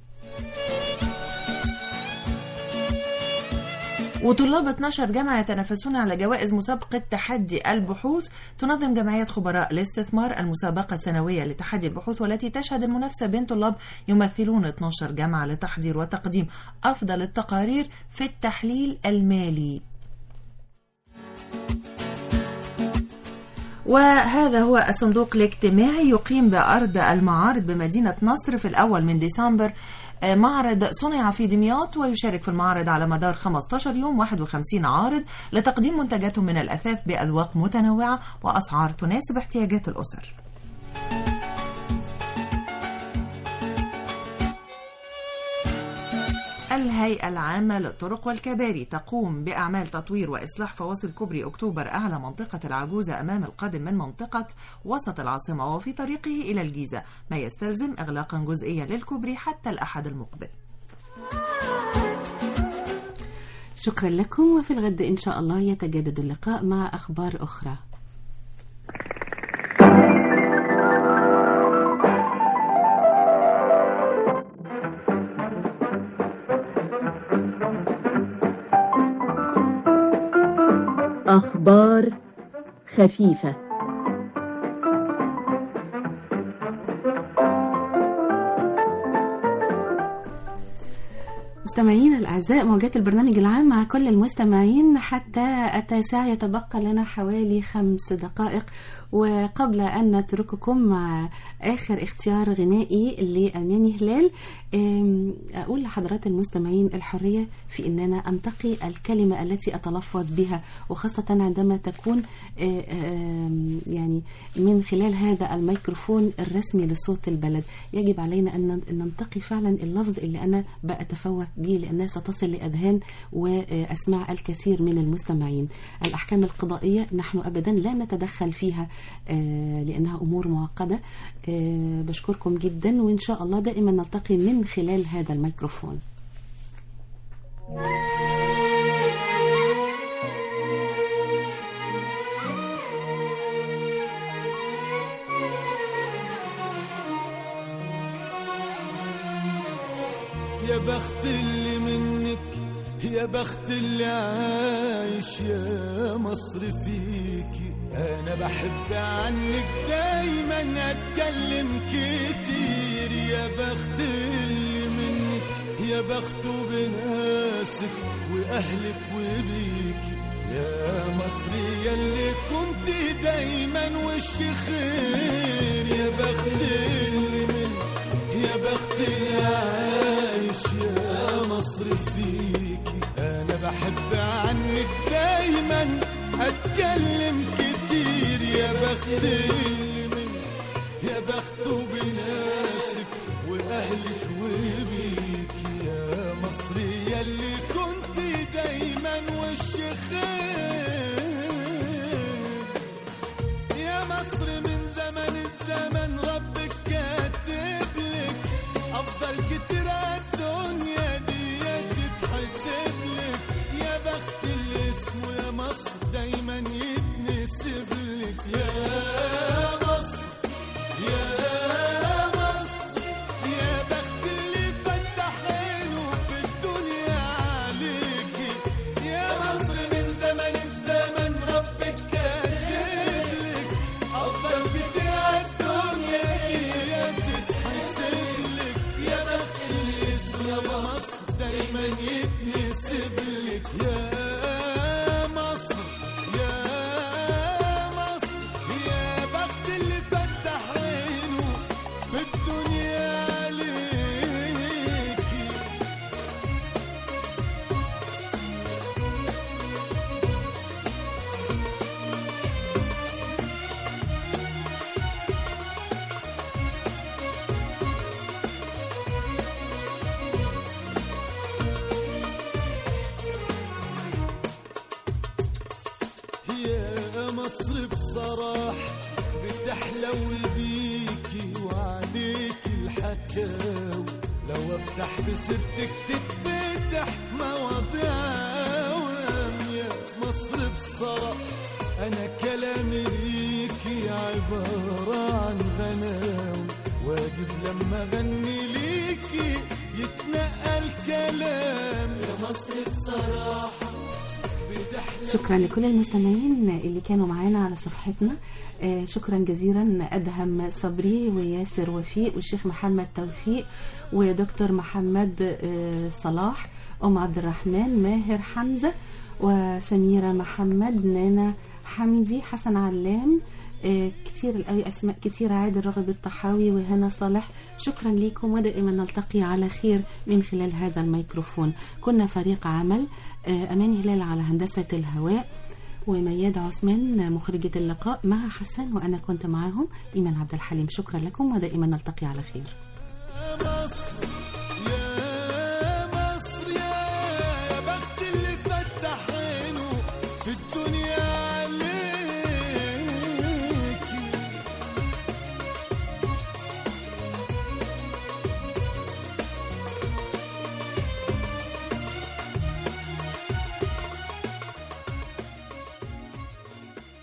وطلاب 12 جامعة يتنافسون على جوائز مسابقة تحدي البحوث تنظم جمعية خبراء الاستثمار المسابقة السنوية لتحدي البحوث والتي تشهد المنافسة بين طلاب يمثلون 12 جامعة لتحضير وتقديم أفضل التقارير في التحليل المالي وهذا هو الصندوق الاجتماعي يقيم بأرض المعارض بمدينة نصر في الأول من ديسمبر آه، معرض صنع في دمياط ويشارك في المعرض على مدار 15 يوم 51 عارض لتقديم منتجاتهم من الأثاث بأذواق متنوعة وأسعار تناسب احتياجات الأسر الهيئة العامة للطرق والكباري تقوم بأعمال تطوير وإصلاح فواصل كوبري أكتوبر أعلى منطقة العجوزة أمام القادم من منطقة وسط العاصمة وفي طريقه إلى الجيزة ما يستلزم إغلاقا جزئيا للكوبري حتى الأحد المقبل شكرا لكم وفي الغد إن شاء الله يتجدد اللقاء مع أخبار أخرى أخبار خفيفة مستمعينا الأعزاء موجات البرنامج العام مع كل المستمعين حتى التاسعة يتبقى لنا حوالي خمس دقائق وقبل أن نترككم مع آخر اختيار غنائي لأماني هلال أم، أقول لحضرات المستمعين الحرية في أن أنا أنتقي الكلمة التي أتلفظ بها وخاصة عندما تكون آه، آم، يعني من خلال هذا الميكروفون الرسمي لصوت البلد يجب علينا أن أن ننتقي فعلا اللفظ اللي أنا بأتفوه به لأنها ستصل لأذهان وأسماع الكثير من المستمعين الأحكام القضائية نحن أبدا لا نتدخل فيها آه، لأنها أمور معقدة آه، بشكركم جدا وإن شاء الله دائما نلتقي من خلال هذا الميكروفون يا بخت اللي منك يا بخت اللي عايش يا مصر فيكي انا بحب عنك دايما اتكلم كتير يا بخت اللي منك يا بخت بناسك واهلك وبيكي يا مصر يلي كنت دايما وش خير يا بخت اللي منك يا بخت اللي عايش يا مصر فيكي انا بحب عنك دايما اتكلم كتير يا بخت اللي منك يا بخت بناسك واهلك وبيكي يا مصر يلي كنت دايما وش خير يا مصر من زمن الزمن ربك كاتب لك افضل كتير الدنيا دي تتحسب لك يا بخت اللي اسمه يا مصر دايما يتنسب لك يا مصر يا مصر يا بخت اللي فتح عينه في الدنيا عليكي يا مصر من زمن الزمن ربك كاتب لك افضل بتاع الدنيا هي تتحسب لك يا بخت اللي اسمه مصر دايما يتنسب لك يا مصر يا مصر يا بخت اللي فتح عينه في الدنيا عليكي بصراحة بتحلو بيكي وعليك الحكاوي لو افتح بسيرتك تتفتح مواضيع عوام يا مصر بصراحة انا كلامي ليكي عبارة عن غناوي واجب لما اغني ليكي يتنقل كلام يا مصر بصراحة شكرا لكل المستمعين اللي كانوا معانا على صفحتنا آه، شكرا جزيلا أدهم صبري وياسر وفيق والشيخ محمد توفيق ودكتور محمد آه، صلاح أم عبد الرحمن ماهر حمزة وسميرة محمد نانا حمدي حسن علام آه، كتير القوي أسماء كتير عادل رغب الطحاوي وهنا صالح شكرا لكم ودائما نلتقي على خير من خلال هذا الميكروفون كنا فريق عمل آه، أمان هلال على هندسة الهواء ومياد عثمان مخرجة اللقاء مع حسن وأنا كنت معاهم إيمان عبد الحليم شكرا لكم ودائما نلتقي على خير مصر